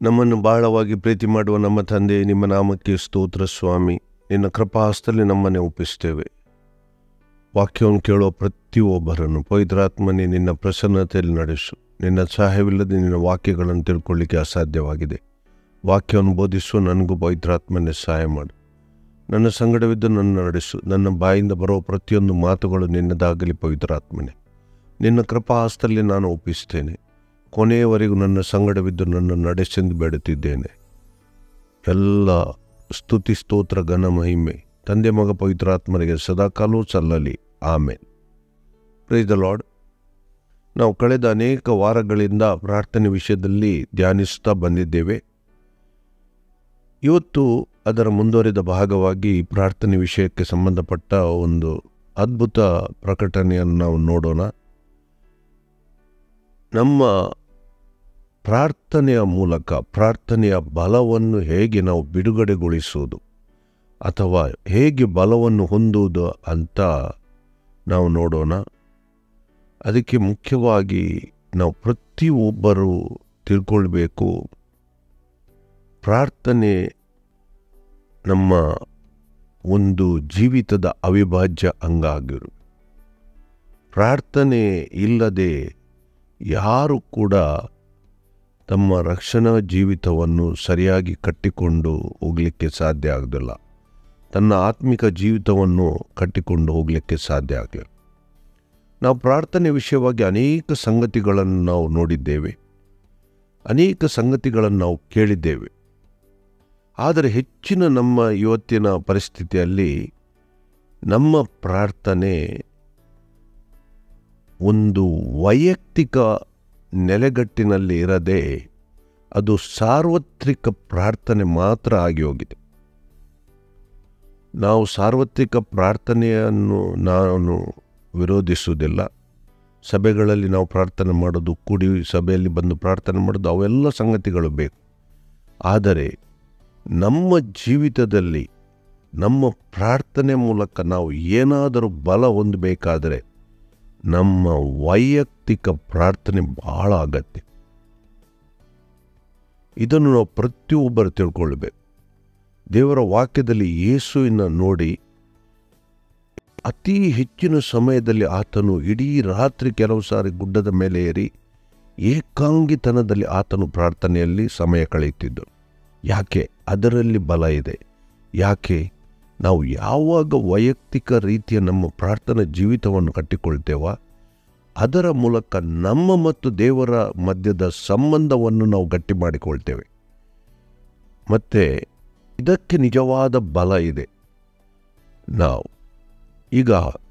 ನಮ್ಮನ್ನು ಬಹಳವಾಗಿ ಪ್ರೀತಿ ಮಾಡುವ ನಮ್ಮ ತಂದೆ ನಿಮ್ಮ ನಾಮಕ್ಕೆ ಸ್ತೋತ್ರ ಸ್ವಾಮಿ ನಿನ್ನ ಕೃಪಾಹಸ್ತಲ್ಲಿ ನಮ್ಮನ್ನೇ ಒಪ್ಪಿಸ್ತೇವೆ ವಾಕ್ಯವನ್ನು ಕೇಳುವ ಪ್ರತಿಯೊಬ್ಬರನ್ನು ಪವಿತ್ರಾತ್ಮನೇ ನಿನ್ನ ಪ್ರಸನ್ನತೆಯಲ್ಲಿ ನಡೆಸು ನಿನ್ನ ಸಹಾಯವಿಲ್ಲದೆ ನಿನ್ನ ವಾಕ್ಯಗಳನ್ನು ತಿಳ್ಕೊಳ್ಳಿಕ್ಕೆ ಅಸಾಧ್ಯವಾಗಿದೆ ವಾಕ್ಯವನ್ನು ಬೋಧಿಸುವ ನನಗೂ ಪವಿತ್ರಾತ್ಮನೇ ಸಹಾಯ ಮಾಡು ನನ್ನ ಸಂಗಡವಿದ್ದು ನನ್ನ ನಡೆಸು ನನ್ನ ಬಾಯಿಂದ ಬರುವ ಪ್ರತಿಯೊಂದು ಮಾತುಗಳು ನಿನ್ನದಾಗಲಿ ಪವಿತ್ರಾತ್ಮನೇ ನಿನ್ನ ಕೃಪಾಹಸ್ತಲ್ಲಿ ನಾನು ಒಪ್ಪಿಸ್ತೇನೆ ಕೊನೆಯವರೆಗೂ ನನ್ನ ಸಂಗಡವಿದ್ದು ನನ್ನ ನಡೆಸೆಂದು ಬೇಡುತ್ತಿದ್ದೇನೆ ಎಲ್ಲ ಸ್ತುತಿ ಸ್ತೋತ್ರ ಘನ ಮಹಿಮೆ ತಂದೆ ಮಗ ಪವಿತ್ರಾತ್ಮನಿಗೆ ಸದಾಕಾಲವೂ ಸಲ್ಲಲಿ ಆಮೇಲೆ ಪ್ರೈಸ್ ದ ಲಾರ್ಡ್ ನಾವು ಕಳೆದ ಅನೇಕ ವಾರಗಳಿಂದ ಪ್ರಾರ್ಥನೆ ವಿಷಯದಲ್ಲಿ ಧ್ಯಾನಿಸ್ತಾ ಬಂದಿದ್ದೇವೆ ಇವತ್ತು ಅದರ ಮುಂದುವರಿದ ಭಾಗವಾಗಿ ಪ್ರಾರ್ಥನೆ ವಿಷಯಕ್ಕೆ ಸಂಬಂಧಪಟ್ಟ ಒಂದು ಅದ್ಭುತ ಪ್ರಕಟಣೆಯನ್ನು ನಾವು ನೋಡೋಣ ನಮ್ಮ ಪ್ರಾರ್ಥನೆಯ ಮೂಲಕ ಪ್ರಾರ್ಥನೆಯ ಬಲವನ್ನು ಹೇಗೆ ನಾವು ಬಿಡುಗಡೆಗೊಳಿಸುವುದು ಅಥವಾ ಹೇಗೆ ಬಲವನ್ನು ಹೊಂದುವುದು ಅಂತ ನಾವು ನೋಡೋಣ ಅದಕ್ಕೆ ಮುಖ್ಯವಾಗಿ ನಾವು ಪ್ರತಿಯೊಬ್ಬರು ತಿಳ್ಕೊಳ್ಬೇಕು ಪ್ರಾರ್ಥನೆ ನಮ್ಮ ಒಂದು ಜೀವಿತದ ಅವಿಭಾಜ್ಯ ಅಂಗ ಆಗಿರು ಪ್ರಾರ್ಥನೆ ಇಲ್ಲದೆ ಯಾರು ಕೂಡ ತಮ್ಮ ರಕ್ಷಣಾ ಜೀವಿತವನ್ನು ಸರಿಯಾಗಿ ಕಟ್ಟಿಕೊಂಡು ಹೋಗಲಿಕ್ಕೆ ಸಾಧ್ಯ ಆಗೋದಿಲ್ಲ ತನ್ನ ಆತ್ಮಿಕ ಜೀವಿತವನ್ನು ಕಟ್ಟಿಕೊಂಡು ಹೋಗಲಿಕ್ಕೆ ಸಾಧ್ಯ ಆಗಲಿಲ್ಲ ನಾವು ಪ್ರಾರ್ಥನೆ ವಿಷಯವಾಗಿ ಅನೇಕ ಸಂಗತಿಗಳನ್ನು ನಾವು ನೋಡಿದ್ದೇವೆ ಅನೇಕ ಸಂಗತಿಗಳನ್ನು ನಾವು ಕೇಳಿದ್ದೇವೆ ಆದರೆ ಹೆಚ್ಚಿನ ನಮ್ಮ ಇವತ್ತಿನ ಪರಿಸ್ಥಿತಿಯಲ್ಲಿ ನಮ್ಮ ಪ್ರಾರ್ಥನೆ ಒಂದು ವೈಯಕ್ತಿಕ ನೆಲೆಗಟ್ಟಿನಲ್ಲಿ ಇರದೆ ಅದು ಸಾರ್ವತ್ರಿಕ ಪ್ರಾರ್ಥನೆ ಮಾತ್ರ ಆಗಿ ಹೋಗಿದೆ ನಾವು ಸಾರ್ವತ್ರಿಕ ಪ್ರಾರ್ಥನೆಯನ್ನು ನಾನು ವಿರೋಧಿಸುವುದಿಲ್ಲ ಸಭೆಗಳಲ್ಲಿ ನಾವು ಪ್ರಾರ್ಥನೆ ಮಾಡೋದು ಕೂಡಿ ಸಭೆಯಲ್ಲಿ ಬಂದು ಪ್ರಾರ್ಥನೆ ಮಾಡೋದು ಅವೆಲ್ಲ ಸಂಗತಿಗಳು ಬೇಕು ಆದರೆ ನಮ್ಮ ಜೀವಿತದಲ್ಲಿ ನಮ್ಮ ಪ್ರಾರ್ಥನೆ ಮೂಲಕ ನಾವು ಏನಾದರೂ ಬಲ ಹೊಂದಬೇಕಾದರೆ ನಮ್ಮ ವೈಯಕ್ತಿಕ ಪ್ರಾರ್ಥನೆ ಬಹಳ ಅಗತ್ಯ ಇದನ್ನು ನಾವು ಪ್ರತಿಯೊಬ್ಬರು ತಿಳ್ಕೊಳ್ಬೇಕು ದೇವರ ವಾಕ್ಯದಲ್ಲಿ ಯೇಸುವಿನ ನೋಡಿ ಅತಿ ಹೆಚ್ಚಿನ ಸಮಯದಲ್ಲಿ ಆತನು ಇಡೀ ರಾತ್ರಿ ಕೆಲವು ಸಾರಿ ಗುಡ್ಡದ ಮೇಲೆ ಏರಿ ಏಕಾಂಗಿತನದಲ್ಲಿ ಆತನು ಪ್ರಾರ್ಥನೆಯಲ್ಲಿ ಸಮಯ ಕಳೆಯುತ್ತಿದ್ದರು ಯಾಕೆ ಅದರಲ್ಲಿ ಬಲ ಇದೆ ಯಾಕೆ ನಾವು ಯಾವಾಗ ವೈಯಕ್ತಿಕ ರೀತಿಯ ನಮ್ಮ ಪ್ರಾರ್ಥನಾ ಜೀವಿತವನ್ನು ಕಟ್ಟಿಕೊಳ್ತೇವ ಅದರ ಮೂಲಕ ನಮ್ಮ ಮತ್ತು ದೇವರ ಮಧ್ಯದ ಸಂಬಂಧವನ್ನು ನಾವು ಗಟ್ಟಿ ಮಾಡಿಕೊಳ್ತೇವೆ ಮತ್ತು ಇದಕ್ಕೆ ನಿಜವಾದ ಬಲ ಇದೆ ನಾವು ಈಗ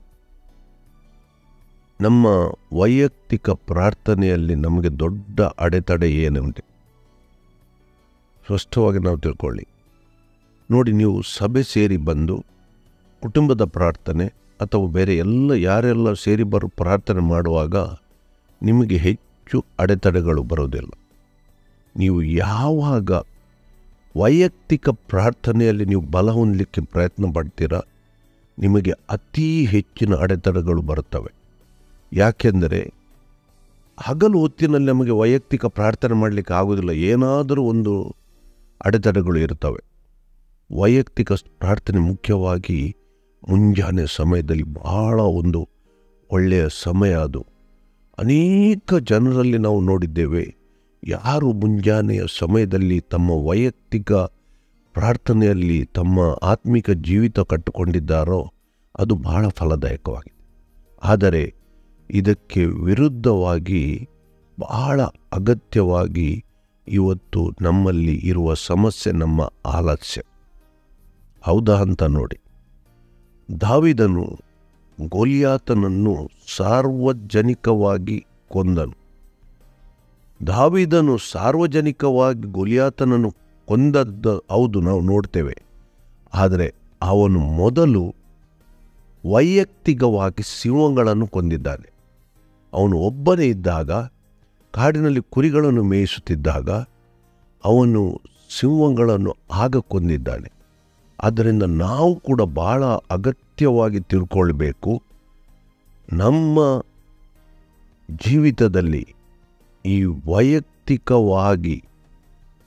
ನಮ್ಮ ವೈಯಕ್ತಿಕ ಪ್ರಾರ್ಥನೆಯಲ್ಲಿ ನಮಗೆ ದೊಡ್ಡ ಅಡೆತಡೆ ಏನುಂಟು ಸ್ಪಷ್ಟವಾಗಿ ನಾವು ತಿಳ್ಕೊಳ್ಳಿ ನೋಡಿ ನೀವು ಸಭೆ ಸೇರಿ ಬಂದು ಕುಟುಂಬದ ಪ್ರಾರ್ಥನೆ ಅಥವಾ ಬೇರೆ ಎಲ್ಲ ಯಾರೆಲ್ಲ ಸೇರಿ ಬರೋ ಪ್ರಾರ್ಥನೆ ಮಾಡುವಾಗ ನಿಮಗೆ ಹೆಚ್ಚು ಅಡೆತಡೆಗಳು ಬರೋದಿಲ್ಲ ನೀವು ಯಾವಾಗ ವೈಯಕ್ತಿಕ ಪ್ರಾರ್ಥನೆಯಲ್ಲಿ ನೀವು ಬಲ ಹೊಂದಲಿಕ್ಕೆ ಪ್ರಯತ್ನ ಪಡ್ತೀರಾ ನಿಮಗೆ ಅತೀ ಹೆಚ್ಚಿನ ಅಡೆತಡೆಗಳು ಬರುತ್ತವೆ ಯಾಕೆಂದರೆ ಹಗಲು ಹೊತ್ತಿನಲ್ಲಿ ನಮಗೆ ವೈಯಕ್ತಿಕ ಪ್ರಾರ್ಥನೆ ಮಾಡಲಿಕ್ಕೆ ಆಗೋದಿಲ್ಲ ಏನಾದರೂ ಒಂದು ಅಡೆತಡೆಗಳು ಇರ್ತವೆ ವೈಯಕ್ತಿಕ ಪ್ರಾರ್ಥನೆ ಮುಖ್ಯವಾಗಿ ಮುಂಜಾನೆ ಸಮಯದಲ್ಲಿ ಬಹಳ ಒಂದು ಒಳ್ಳೆಯ ಸಮಯ ಅದು ಅನೇಕ ಜನರಲ್ಲಿ ನಾವು ನೋಡಿದ್ದೇವೆ ಯಾರು ಮುಂಜಾನೆಯ ಸಮಯದಲ್ಲಿ ತಮ್ಮ ವೈಯಕ್ತಿಕ ಪ್ರಾರ್ಥನೆಯಲ್ಲಿ ತಮ್ಮ ಆತ್ಮಿಕ ಜೀವಿತ ಕಟ್ಟಿಕೊಂಡಿದ್ದಾರೋ ಅದು ಬಹಳ ಫಲದಾಯಕವಾಗಿದೆ ಆದರೆ ಇದಕ್ಕೆ ವಿರುದ್ಧವಾಗಿ ಬಹಳ ಅಗತ್ಯವಾಗಿ ಇವತ್ತು ನಮ್ಮಲ್ಲಿ ಇರುವ ಸಮಸ್ಯೆ ನಮ್ಮ ಆಲಸ್ಯ ಹೌದಾ ಅಂತ ನೋಡಿ ದಾವಿದನು ಗೋಲಿಯಾತನನ್ನು ಸಾರ್ವಜನಿಕವಾಗಿ ಕೊಂದನು ದಾವಿದನು ಸಾರ್ವಜನಿಕವಾಗಿ ಗೋಲಿಯಾತನನ್ನು ಕೊಂದದ್ದು ಹೌದು ನಾವು ನೋಡ್ತೇವೆ ಆದರೆ ಅವನು ಮೊದಲು ವೈಯಕ್ತಿಕವಾಗಿ ಸಿಂಹಗಳನ್ನು ಕೊಂದಿದ್ದಾನೆ ಅವನು ಒಬ್ಬನೇ ಇದ್ದಾಗ ಕಾಡಿನಲ್ಲಿ ಕುರಿಗಳನ್ನು ಮೇಯಿಸುತ್ತಿದ್ದಾಗ ಅವನು ಸಿಂಹಗಳನ್ನು ಆಗ ಕೊಂದಿದ್ದಾನೆ ಆದ್ದರಿಂದ ನಾವು ಕೂಡ ಬಹಳ ಅಗತ್ಯವಾಗಿ ತಿಳ್ಕೊಳ್ಬೇಕು ನಮ್ಮ ಜೀವಿತದಲ್ಲಿ ಈ ವೈಯಕ್ತಿಕವಾಗಿ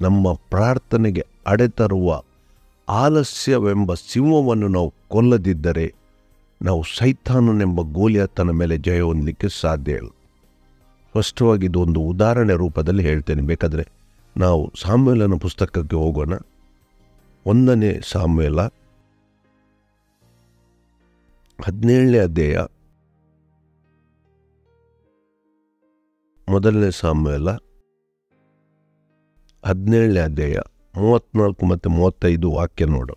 ನಮ್ಮ ಪ್ರಾರ್ಥನೆಗೆ ಅಡೆತರುವ ಆಲಸ್ಯವೆಂಬ ಸಿಂಹವನ್ನು ನಾವು ಕೊಲ್ಲದಿದ್ದರೆ ನಾವು ಸೈತಾನನೆಂಬ ಗೋಲಿಯತನ ಮೇಲೆ ಜಯ ಹೊಂದಲಿಕ್ಕೆ ಸಾಧ್ಯ ಇಲ್ಲ ಸ್ಪಷ್ಟವಾಗಿ ಇದು ಒಂದು ಉದಾಹರಣೆ ರೂಪದಲ್ಲಿ ಹೇಳ್ತೇನೆ ಬೇಕಾದರೆ ನಾವು ಸಾಮ್ಯಲನ ಪುಸ್ತಕಕ್ಕೆ ಹೋಗೋಣ ಒಂದನೇ ಸಾಮ್ಯಲ ಹದಿನೇಳನೇ ಅಧ್ಯಾಯ ಮೊದಲನೇ ಸಾಮ್ಯಲ ಹದಿನೇಳನೇ ಅಧ್ಯಾಯ ಮೂವತ್ನಾಲ್ಕು ಮತ್ತು ಮೂವತ್ತೈದು ವಾಕ್ಯ ನೋಡೋಣ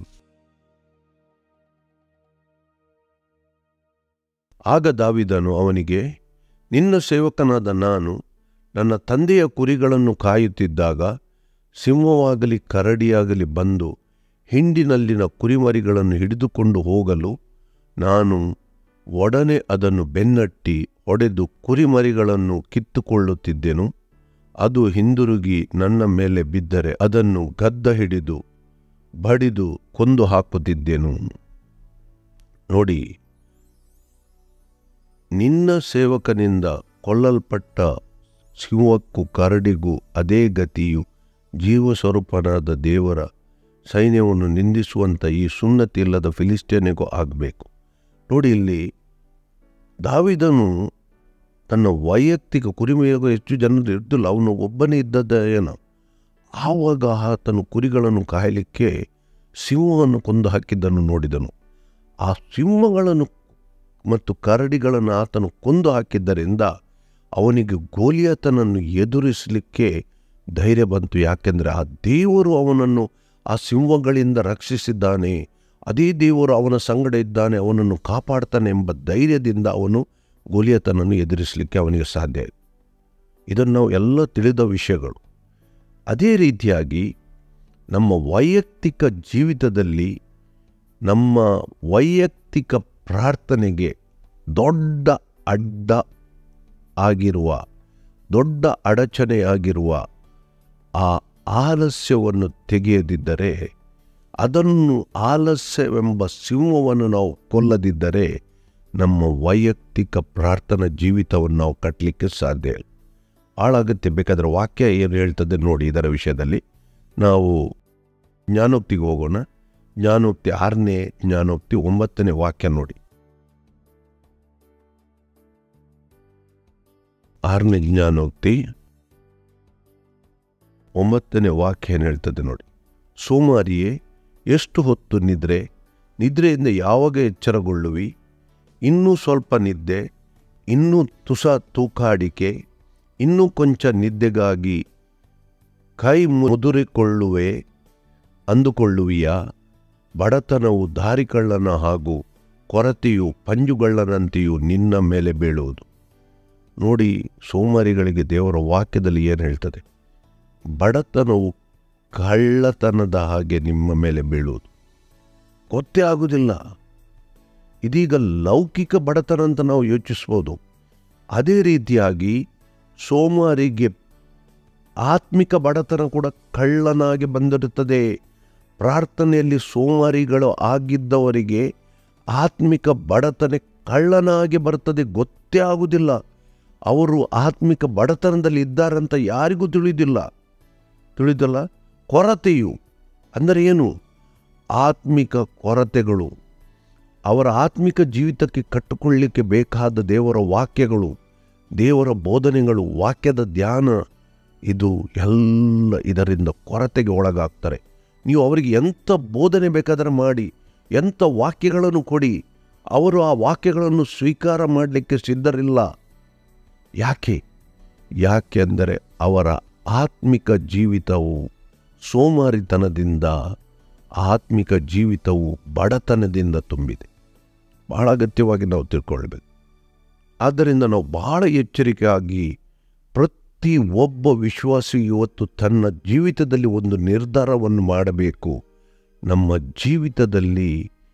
ಆಗ ದಾವಿದನು ಅವನಿಗೆ ನಿನ್ನ ಸೇವಕನಾದ ನಾನು ನನ್ನ ತಂದೆಯ ಕುರಿಗಳನ್ನು ಕಾಯುತ್ತಿದ್ದಾಗ ಸಿಂಹವಾಗಲಿ ಕರಡಿಯಾಗಲಿ ಬಂದು ಹಿಂಡಿನಲ್ಲಿನ ಕುರಿಮರಿಗಳನ್ನು ಹಿಡಿದುಕೊಂಡು ಹೋಗಲು ನಾನು ಒಡನೆ ಅದನ್ನು ಬೆನ್ನಟ್ಟಿ ಹೊಡೆದು ಕುರಿಮರಿಗಳನ್ನು ಕಿತ್ತುಕೊಳ್ಳುತ್ತಿದ್ದೆನು ಅದು ಹಿಂದಿರುಗಿ ನನ್ನ ಮೇಲೆ ಬಿದ್ದರೆ ಅದನ್ನು ಗದ್ದ ಹಿಡಿದು ಬಡಿದು ಕೊಂದು ಹಾಕುತ್ತಿದ್ದೆನು ನೋಡಿ ನಿನ್ನ ಸೇವಕನಿಂದ ಕೊಲ್ಲಲ್ಪಟ್ಟ ಸಿಂಹಕ್ಕೂ ಕರಡಿಗೂ ಅದೇ ಗತಿಯು ಜೀವಸ್ವರೂಪನಾದ ದೇವರ ಸೈನ್ಯವನ್ನು ನಿಂದಿಸುವಂಥ ಈ ಸುನ್ನತಿ ಇಲ್ಲದ ಫಿಲಿಸ್ಟೇನಿಗೂ ಆಗಬೇಕು ನೋಡಿ ಇಲ್ಲಿ ದಾವಿದನು ತನ್ನ ವೈಯಕ್ತಿಕ ಕುರಿಮೆಯಾಗ ಹೆಚ್ಚು ಜನರು ಇರ್ತಿಲ್ಲ ಅವನು ಒಬ್ಬನೇ ಇದ್ದದ್ದ ಏನೋ ಆವಾಗ ಆತನು ಕುರಿಗಳನ್ನು ಕಾಯಲಿಕ್ಕೆ ಸಿಂಹವನ್ನು ಕೊಂದು ಹಾಕಿದ್ದನ್ನು ನೋಡಿದನು ಆ ಸಿಂಹಗಳನ್ನು ಮತ್ತು ಕರಡಿಗಳನ್ನು ಆತನು ಕೊಂದು ಹಾಕಿದ್ದರಿಂದ ಅವನಿಗೆ ಗೋಲಿಯತನನ್ನು ಎದುರಿಸಲಿಕ್ಕೆ ಧೈರ್ಯ ಬಂತು ಯಾಕೆಂದರೆ ಆ ದೇವರು ಅವನನ್ನು ಆ ಸಿಂಹಗಳಿಂದ ರಕ್ಷಿಸಿದ್ದಾನೆ ಅದೇ ದೇವರು ಅವನ ಸಂಗಡ ಇದ್ದಾನೆ ಅವನನ್ನು ಕಾಪಾಡ್ತಾನೆ ಎಂಬ ಧೈರ್ಯದಿಂದ ಅವನು ಗೋಲಿಯತನನ್ನು ಎದುರಿಸಲಿಕ್ಕೆ ಅವನಿಗೆ ಸಾಧ್ಯ ಇದೆ ಇದನ್ನು ನಾವು ಎಲ್ಲ ತಿಳಿದ ವಿಷಯಗಳು ಅದೇ ರೀತಿಯಾಗಿ ನಮ್ಮ ವೈಯಕ್ತಿಕ ಜೀವಿತದಲ್ಲಿ ನಮ್ಮ ವೈಯಕ್ತಿಕ ಪ್ರಾರ್ಥನೆಗೆ ದೊಡ್ಡ ಅಡ್ಡ ಆಗಿರುವ ದೊಡ್ಡ ಅಡಚಣೆಯಾಗಿರುವ ಆ ಆಲಸ್ಯವನ್ನು ತೆಗೆಯದಿದ್ದರೆ ಅದನ್ನು ಆಲಸ್ಯವೆಂಬ ಸಿಂಹವನ್ನು ನಾವು ಕೊಲ್ಲದಿದ್ದರೆ ನಮ್ಮ ವೈಯಕ್ತಿಕ ಪ್ರಾರ್ಥನಾ ಜೀವಿತವನ್ನು ನಾವು ಕಟ್ಟಲಿಕ್ಕೆ ಸಾಧ್ಯ ಇಲ್ಲ ಹಾಳಾಗುತ್ತೆ ಬೇಕಾದರೆ ವಾಕ್ಯ ಏನು ಹೇಳ್ತದೆ ನೋಡಿ ಇದರ ವಿಷಯದಲ್ಲಿ ನಾವು ಜ್ಞಾನೋಕ್ತಿಗೆ ಹೋಗೋಣ ಜ್ಞಾನೋಕ್ತಿ ಆರನೇ ಜ್ಞಾನೋಕ್ತಿ ಒಂಬತ್ತನೇ ವಾಕ್ಯ ನೋಡಿ ಆರನೇ ಜ್ಞಾನೋಕ್ತಿ ಒಂಬತ್ತನೇ ವಾಕ್ಯ ಏನು ಹೇಳ್ತದೆ ನೋಡಿ ಸೋಮಾರಿಯೇ ಎಷ್ಟು ಹೊತ್ತು ನಿದ್ರೆ ನಿದ್ರೆಯಿಂದ ಯಾವಾಗ ಎಚ್ಚರಗೊಳ್ಳುವಿ ಇನ್ನೂ ಸ್ವಲ್ಪ ನಿದ್ದೆ ಇನ್ನೂ ತುಸ ತೂಕಾಡಿಕೆ ಇನ್ನೂ ಕೊಂಚ ನಿದ್ದೆಗಾಗಿ ಕೈ ಮುದುರಿಕೊಳ್ಳುವೆ ಅಂದುಕೊಳ್ಳುವಿಯಾ ಬಡತನವು ದಾರಿಕಳ್ಳನ ಹಾಗೂ ಕೊರತೆಯು ಪಂಜುಗಳ್ಳನಂತೆಯೂ ನಿನ್ನ ಮೇಲೆ ಬೀಳುವುದು ನೋಡಿ ಸೋಮಾರಿಗಳಿಗೆ ದೇವರ ವಾಕ್ಯದಲ್ಲಿ ಏನು ಹೇಳ್ತದೆ ಬಡತನವು ಕಳ್ಳತನದ ಹಾಗೆ ನಿಮ್ಮ ಮೇಲೆ ಬೀಳುವುದು ಗೊತ್ತೇ ಆಗುವುದಿಲ್ಲ ಇದೀಗ ಲೌಕಿಕ ಬಡತನ ಅಂತ ನಾವು ಯೋಚಿಸ್ಬೋದು ಅದೇ ರೀತಿಯಾಗಿ ಸೋಮಾರಿಗೆ ಆತ್ಮಿಕ ಬಡತನ ಕೂಡ ಕಳ್ಳನಾಗಿ ಬಂದಿರುತ್ತದೆ ಪ್ರಾರ್ಥನೆಯಲ್ಲಿ ಸೋಮಾರಿಗಳು ಆಗಿದ್ದವರಿಗೆ ಆತ್ಮಿಕ ಬಡತನ ಕಳ್ಳನಾಗಿ ಬರ್ತದೆ ಗೊತ್ತೇ ಆಗುವುದಿಲ್ಲ ಅವರು ಆತ್ಮಿಕ ಬಡತನದಲ್ಲಿ ಇದ್ದಾರಂತ ಯಾರಿಗೂ ತಿಳಿದಿಲ್ಲ ತಿಳಿದಲ್ಲ ಕೊರತೆಯು ಅಂದರೆ ಏನು ಆತ್ಮಿಕ ಕೊರತೆಗಳು ಅವರ ಆತ್ಮಿಕ ಜೀವಿತಕ್ಕೆ ಕಟ್ಟಿಕೊಳ್ಳಲಿಕ್ಕೆ ಬೇಕಾದ ದೇವರ ವಾಕ್ಯಗಳು ದೇವರ ಬೋಧನೆಗಳು ವಾಕ್ಯದ ಧ್ಯಾನ ಇದು ಎಲ್ಲ ಇದರಿಂದ ಕೊರತೆಗೆ ಒಳಗಾಗ್ತಾರೆ ನೀವು ಅವರಿಗೆ ಎಂಥ ಬೋಧನೆ ಬೇಕಾದರೆ ಮಾಡಿ ಎಂಥ ವಾಕ್ಯಗಳನ್ನು ಕೊಡಿ ಅವರು ಆ ವಾಕ್ಯಗಳನ್ನು ಸ್ವೀಕಾರ ಮಾಡಲಿಕ್ಕೆ ಸಿದ್ಧರಿಲ್ಲ ಯಾಕೆ ಯಾಕೆ ಅಂದರೆ ಅವರ ಆತ್ಮಿಕ ಜೀವಿತವು ಸೋಮಾರಿತನದಿಂದ ಆತ್ಮಿಕ ಜೀವಿತವು ಬಡತನದಿಂದ ತುಂಬಿದೆ ಬಹಳ ಅಗತ್ಯವಾಗಿ ನಾವು ತಿಳ್ಕೊಳ್ಬೇಕು ಆದ್ದರಿಂದ ನಾವು ಬಹಳ ಎಚ್ಚರಿಕೆಯಾಗಿ ಪ್ರತಿ ಒಬ್ಬ ವಿಶ್ವಾಸಿ ಇವತ್ತು ತನ್ನ ಜೀವಿತದಲ್ಲಿ ಒಂದು ನಿರ್ಧಾರವನ್ನು ಮಾಡಬೇಕು ನಮ್ಮ ಜೀವಿತದಲ್ಲಿ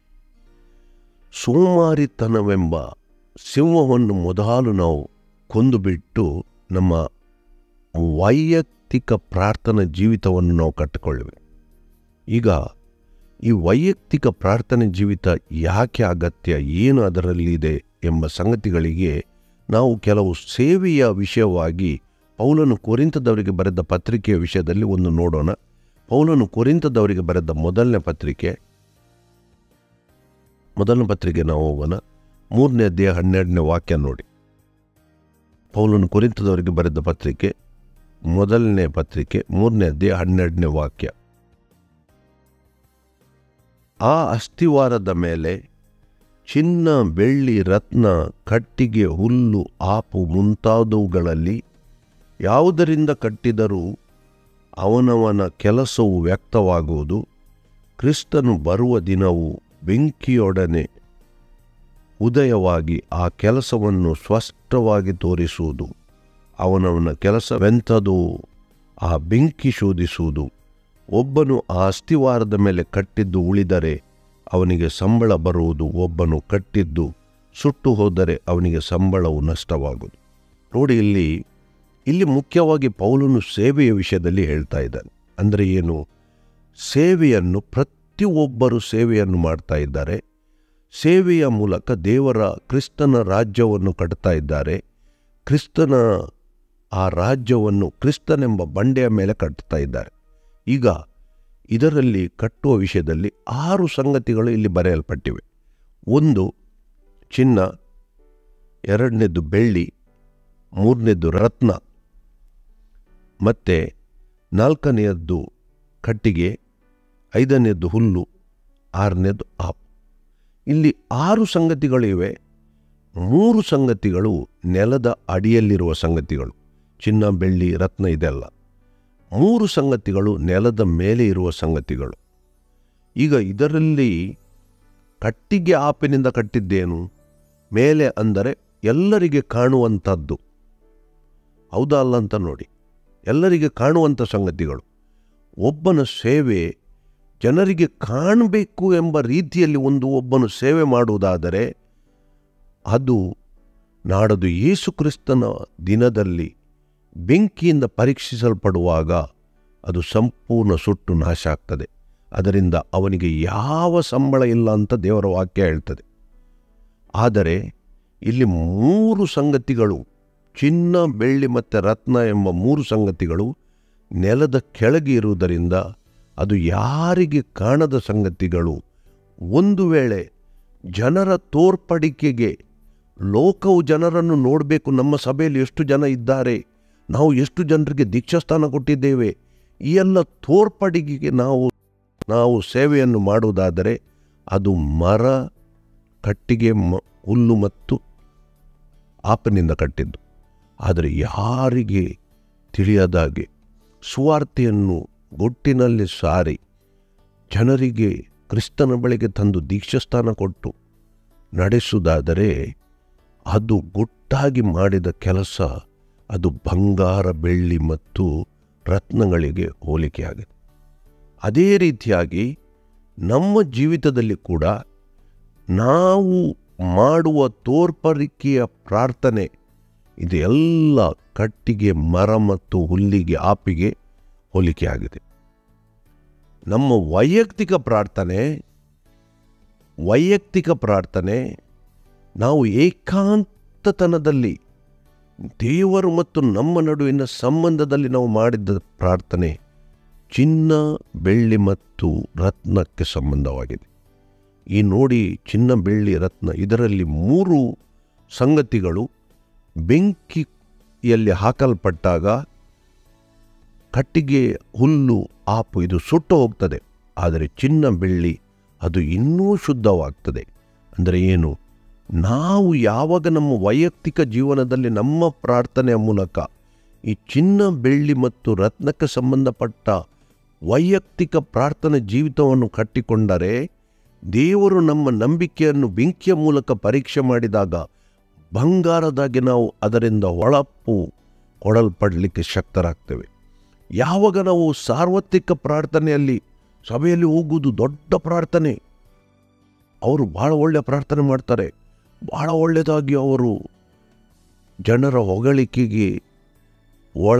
ಸೋಮಾರಿತನವೆಂಬ ಸಿಂಹವನ್ನು ಮೊದಲು ನಾವು ಕೊಂದುಬಿಟ್ಟು ನಮ್ಮ ವೈಯಕ್ತಿಕ ಪ್ರಾರ್ಥನಾ ಜೀವಿತವನ್ನು ನಾವು ಕಟ್ಟಿಕೊಳ್ಳಬೇಕು ಈಗ ಈ ವೈಯಕ್ತಿಕ ಪ್ರಾರ್ಥನೆ ಜೀವಿತ ಯಾಕೆ ಅಗತ್ಯ ಏನು ಅದರಲ್ಲಿದೆ ಎಂಬ ಸಂಗತಿಗಳಿಗೆ ನಾವು ಕೆಲವು ಸೇವೆಯ ವಿಷಯವಾಗಿ ಪೌಲನು ಕೊರಿಂತದವರಿಗೆ ಬರೆದ ಪತ್ರಿಕೆಯ ವಿಷಯದಲ್ಲಿ ಒಂದು ನೋಡೋಣ ಪೌಲನು ಕೊರಿಂತದವರಿಗೆ ಬರೆದ ಮೊದಲನೇ ಪತ್ರಿಕೆ ಮೊದಲನೇ ಪತ್ರಿಕೆ ನಾವು ಹೋಗೋಣ ಮೂರನೇ ಅಧ್ಯಾಯ ಹನ್ನೆರಡನೇ ವಾಕ್ಯ ನೋಡಿ ಪೌಲನು ಕೊರಿಂತದವರಿಗೆ ಬರೆದ ಪತ್ರಿಕೆ ಮೊದಲನೇ ಪತ್ರಿಕೆ ಮೂರನೇ ಅಧ್ಯಾಯ ಹನ್ನೆರಡನೇ ವಾಕ್ಯ ಆ ಅಸ್ಥಿವಾರದ ಮೇಲೆ ಚಿನ್ನ ಬೆಳ್ಳಿ ರತ್ನ ಕಟ್ಟಿಗೆ ಹುಲ್ಲು ಆಪು ಮುಂತಾದವುಗಳಲ್ಲಿ ಯಾವುದರಿಂದ ಕಟ್ಟಿದರೂ ಅವನವನ ಕೆಲಸವು ವ್ಯಕ್ತವಾಗುವುದು ಕ್ರಿಸ್ತನು ಬರುವ ದಿನವು ಬೆಂಕಿಯೊಡನೆ ಉದಯವಾಗಿ ಆ ಕೆಲಸವನ್ನು ಸ್ಪಷ್ಟವಾಗಿ ತೋರಿಸುವುದು ಅವನವನ ಕೆಲಸವೆಂಥದು ಆ ಬೆಂಕಿ ಶೋಧಿಸುವುದು ಒಬ್ಬನು ಆ ಅಸ್ಥಿವಾರದ ಮೇಲೆ ಕಟ್ಟಿದ್ದು ಉಳಿದರೆ ಅವನಿಗೆ ಸಂಬಳ ಬರುವುದು ಒಬ್ಬನು ಕಟ್ಟಿದ್ದು ಸುಟ್ಟು ಹೋದರೆ ಅವನಿಗೆ ಸಂಬಳವು ನಷ್ಟವಾಗುವುದು ನೋಡಿ ಇಲ್ಲಿ ಇಲ್ಲಿ ಮುಖ್ಯವಾಗಿ ಪೌಲನು ಸೇವೆಯ ವಿಷಯದಲ್ಲಿ ಹೇಳ್ತಾ ಇದ್ದಾನೆ ಅಂದರೆ ಏನು ಸೇವೆಯನ್ನು ಪ್ರತಿಯೊಬ್ಬರು ಸೇವೆಯನ್ನು ಮಾಡ್ತಾ ಇದ್ದಾರೆ ಸೇವೆಯ ಮೂಲಕ ದೇವರ ಕ್ರಿಸ್ತನ ರಾಜ್ಯವನ್ನು ಕಟ್ತಾ ಇದ್ದಾರೆ ಕ್ರಿಸ್ತನ ಆ ರಾಜ್ಯವನ್ನು ಕ್ರಿಸ್ತನೆಂಬ ಬಂಡೆಯ ಮೇಲೆ ಕಟ್ತಾ ಇದ್ದಾರೆ ಈಗ ಇದರಲ್ಲಿ ಕಟ್ಟುವ ವಿಷಯದಲ್ಲಿ ಆರು ಸಂಗತಿಗಳು ಇಲ್ಲಿ ಬರೆಯಲ್ಪಟ್ಟಿವೆ ಒಂದು ಚಿನ್ನ ಎರಡನೇದು ಬೆಳ್ಳಿ ಮೂರನೇದು ರತ್ನ ಮತ್ತು ನಾಲ್ಕನೆಯದ್ದು ಕಟ್ಟಿಗೆ ಐದನೇದು ಹುಲ್ಲು ಆರನೇದು ಆಪ್ ಇಲ್ಲಿ ಆರು ಸಂಗತಿಗಳಿವೆ ಮೂರು ಸಂಗತಿಗಳು ನೆಲದ ಅಡಿಯಲ್ಲಿರುವ ಸಂಗತಿಗಳು ಚಿನ್ನ ಬೆಳ್ಳಿ ರತ್ನ ಇದೆಲ್ಲ ಮೂರು ಸಂಗತಿಗಳು ನೆಲದ ಮೇಲೆ ಇರುವ ಸಂಗತಿಗಳು ಈಗ ಇದರಲ್ಲಿ ಕಟ್ಟಿಗೆ ಆಪಿನಿಂದ ಕಟ್ಟಿದ್ದೇನು ಮೇಲೆ ಅಂದರೆ ಎಲ್ಲರಿಗೆ ಕಾಣುವಂಥದ್ದು ಹೌದಾ ಅಲ್ಲ ಅಂತ ನೋಡಿ ಎಲ್ಲರಿಗೆ ಕಾಣುವಂಥ ಸಂಗತಿಗಳು ಒಬ್ಬನ ಸೇವೆ ಜನರಿಗೆ ಕಾಣಬೇಕು ಎಂಬ ರೀತಿಯಲ್ಲಿ ಒಂದು ಒಬ್ಬನು ಸೇವೆ ಮಾಡುವುದಾದರೆ ಅದು ನಾಡದು ಯೇಸು ಕ್ರಿಸ್ತನ ದಿನದಲ್ಲಿ ಬೆಂಕಿಯಿಂದ ಪರೀಕ್ಷಿಸಲ್ಪಡುವಾಗ ಅದು ಸಂಪೂರ್ಣ ಸುಟ್ಟು ನಾಶ ಆಗ್ತದೆ ಅದರಿಂದ ಅವನಿಗೆ ಯಾವ ಸಂಬಳ ಇಲ್ಲ ಅಂತ ದೇವರ ವಾಕ್ಯ ಹೇಳ್ತದೆ ಆದರೆ ಇಲ್ಲಿ ಮೂರು ಸಂಗತಿಗಳು ಚಿನ್ನ ಬೆಳ್ಳಿ ಮತ್ತು ರತ್ನ ಎಂಬ ಮೂರು ಸಂಗತಿಗಳು ನೆಲದ ಕೆಳಗೆ ಇರುವುದರಿಂದ ಅದು ಯಾರಿಗೆ ಕಾಣದ ಸಂಗತಿಗಳು ಒಂದು ವೇಳೆ ಜನರ ತೋರ್ಪಡಿಕೆಗೆ ಲೋಕವು ಜನರನ್ನು ನೋಡಬೇಕು ನಮ್ಮ ಸಭೆಯಲ್ಲಿ ಎಷ್ಟು ಜನ ಇದ್ದಾರೆ ನಾವು ಎಷ್ಟು ಜನರಿಗೆ ದೀಕ್ಷಾಸ್ಥಾನ ಕೊಟ್ಟಿದ್ದೇವೆ ಈ ಎಲ್ಲ ತೋರ್ಪಡಿಕೆಗೆ ನಾವು ನಾವು ಸೇವೆಯನ್ನು ಮಾಡುವುದಾದರೆ ಅದು ಮರ ಕಟ್ಟಿಗೆ ಮ ಹುಲ್ಲು ಮತ್ತು ಆಪನಿಂದ ಕಟ್ಟಿದ್ದು ಆದರೆ ಯಾರಿಗೆ ತಿಳಿಯದಾಗೆ ಸುವಾರ್ತೆಯನ್ನು ಗೊಟ್ಟಿನಲ್ಲಿ ಸಾರಿ ಜನರಿಗೆ ಕ್ರಿಸ್ತನ ಬಳಿಗೆ ತಂದು ದೀಕ್ಷಾಸ್ಥಾನ ಕೊಟ್ಟು ನಡೆಸುವುದಾದರೆ ಅದು ಗುಟ್ಟಾಗಿ ಮಾಡಿದ ಕೆಲಸ ಅದು ಬಂಗಾರ ಬೆಳ್ಳಿ ಮತ್ತು ರತ್ನಗಳಿಗೆ ಹೋಲಿಕೆಯಾಗಿದೆ ಅದೇ ರೀತಿಯಾಗಿ ನಮ್ಮ ಜೀವಿತದಲ್ಲಿ ಕೂಡ ನಾವು ಮಾಡುವ ತೋರ್ಪರಿಕೆಯ ಪ್ರಾರ್ಥನೆ ಇದು ಎಲ್ಲ ಕಟ್ಟಿಗೆ ಮರ ಮತ್ತು ಹುಲ್ಲಿಗೆ ಆಪಿಗೆ ಹೋಲಿಕೆಯಾಗಿದೆ ನಮ್ಮ ವೈಯಕ್ತಿಕ ಪ್ರಾರ್ಥನೆ ವೈಯಕ್ತಿಕ ಪ್ರಾರ್ಥನೆ ನಾವು ಏಕಾಂತತನದಲ್ಲಿ ದೇವರು ಮತ್ತು ನಮ್ಮ ನಡುವಿನ ಸಂಬಂಧದಲ್ಲಿ ನಾವು ಮಾಡಿದ ಪ್ರಾರ್ಥನೆ ಚಿನ್ನ ಬೆಳ್ಳಿ ಮತ್ತು ರತ್ನಕ್ಕೆ ಸಂಬಂಧವಾಗಿದೆ ಈ ನೋಡಿ ಚಿನ್ನ ಬೆಳ್ಳಿ ರತ್ನ ಇದರಲ್ಲಿ ಮೂರು ಸಂಗತಿಗಳು ಬೆಂಕಿಯಲ್ಲಿ ಹಾಕಲ್ಪಟ್ಟಾಗ ಕಟ್ಟಿಗೆ ಹುಲ್ಲು ಆಪು ಇದು ಸುಟ್ಟು ಹೋಗ್ತದೆ ಆದರೆ ಚಿನ್ನ ಬೆಳ್ಳಿ ಅದು ಇನ್ನೂ ಶುದ್ಧವಾಗ್ತದೆ ಅಂದರೆ ಏನು ನಾವು ಯಾವಾಗ ನಮ್ಮ ವೈಯಕ್ತಿಕ ಜೀವನದಲ್ಲಿ ನಮ್ಮ ಪ್ರಾರ್ಥನೆಯ ಮೂಲಕ ಈ ಚಿನ್ನ ಬೆಳ್ಳಿ ಮತ್ತು ರತ್ನಕ್ಕೆ ಸಂಬಂಧಪಟ್ಟ ವೈಯಕ್ತಿಕ ಪ್ರಾರ್ಥನೆ ಜೀವಿತವನ್ನು ಕಟ್ಟಿಕೊಂಡರೆ ದೇವರು ನಮ್ಮ ನಂಬಿಕೆಯನ್ನು ಬೆಂಕಿಯ ಮೂಲಕ ಪರೀಕ್ಷೆ ಮಾಡಿದಾಗ ಬಂಗಾರದಾಗಿ ನಾವು ಅದರಿಂದ ಹೊಳಪು ಕೊಡಲ್ಪಡಲಿಕ್ಕೆ ಶಕ್ತರಾಗ್ತೇವೆ ಯಾವಾಗ ನಾವು ಸಾರ್ವತ್ರಿಕ ಪ್ರಾರ್ಥನೆಯಲ್ಲಿ ಸಭೆಯಲ್ಲಿ ಹೋಗುವುದು ದೊಡ್ಡ ಪ್ರಾರ್ಥನೆ ಅವರು ಭಾಳ ಒಳ್ಳೆಯ ಪ್ರಾರ್ಥನೆ ಮಾಡ್ತಾರೆ ಭಾಳ ಒಳ್ಳೆಯದಾಗಿ ಅವರು ಜನರ ಹೊಗಳಿಕೆಗೆ ಒಳ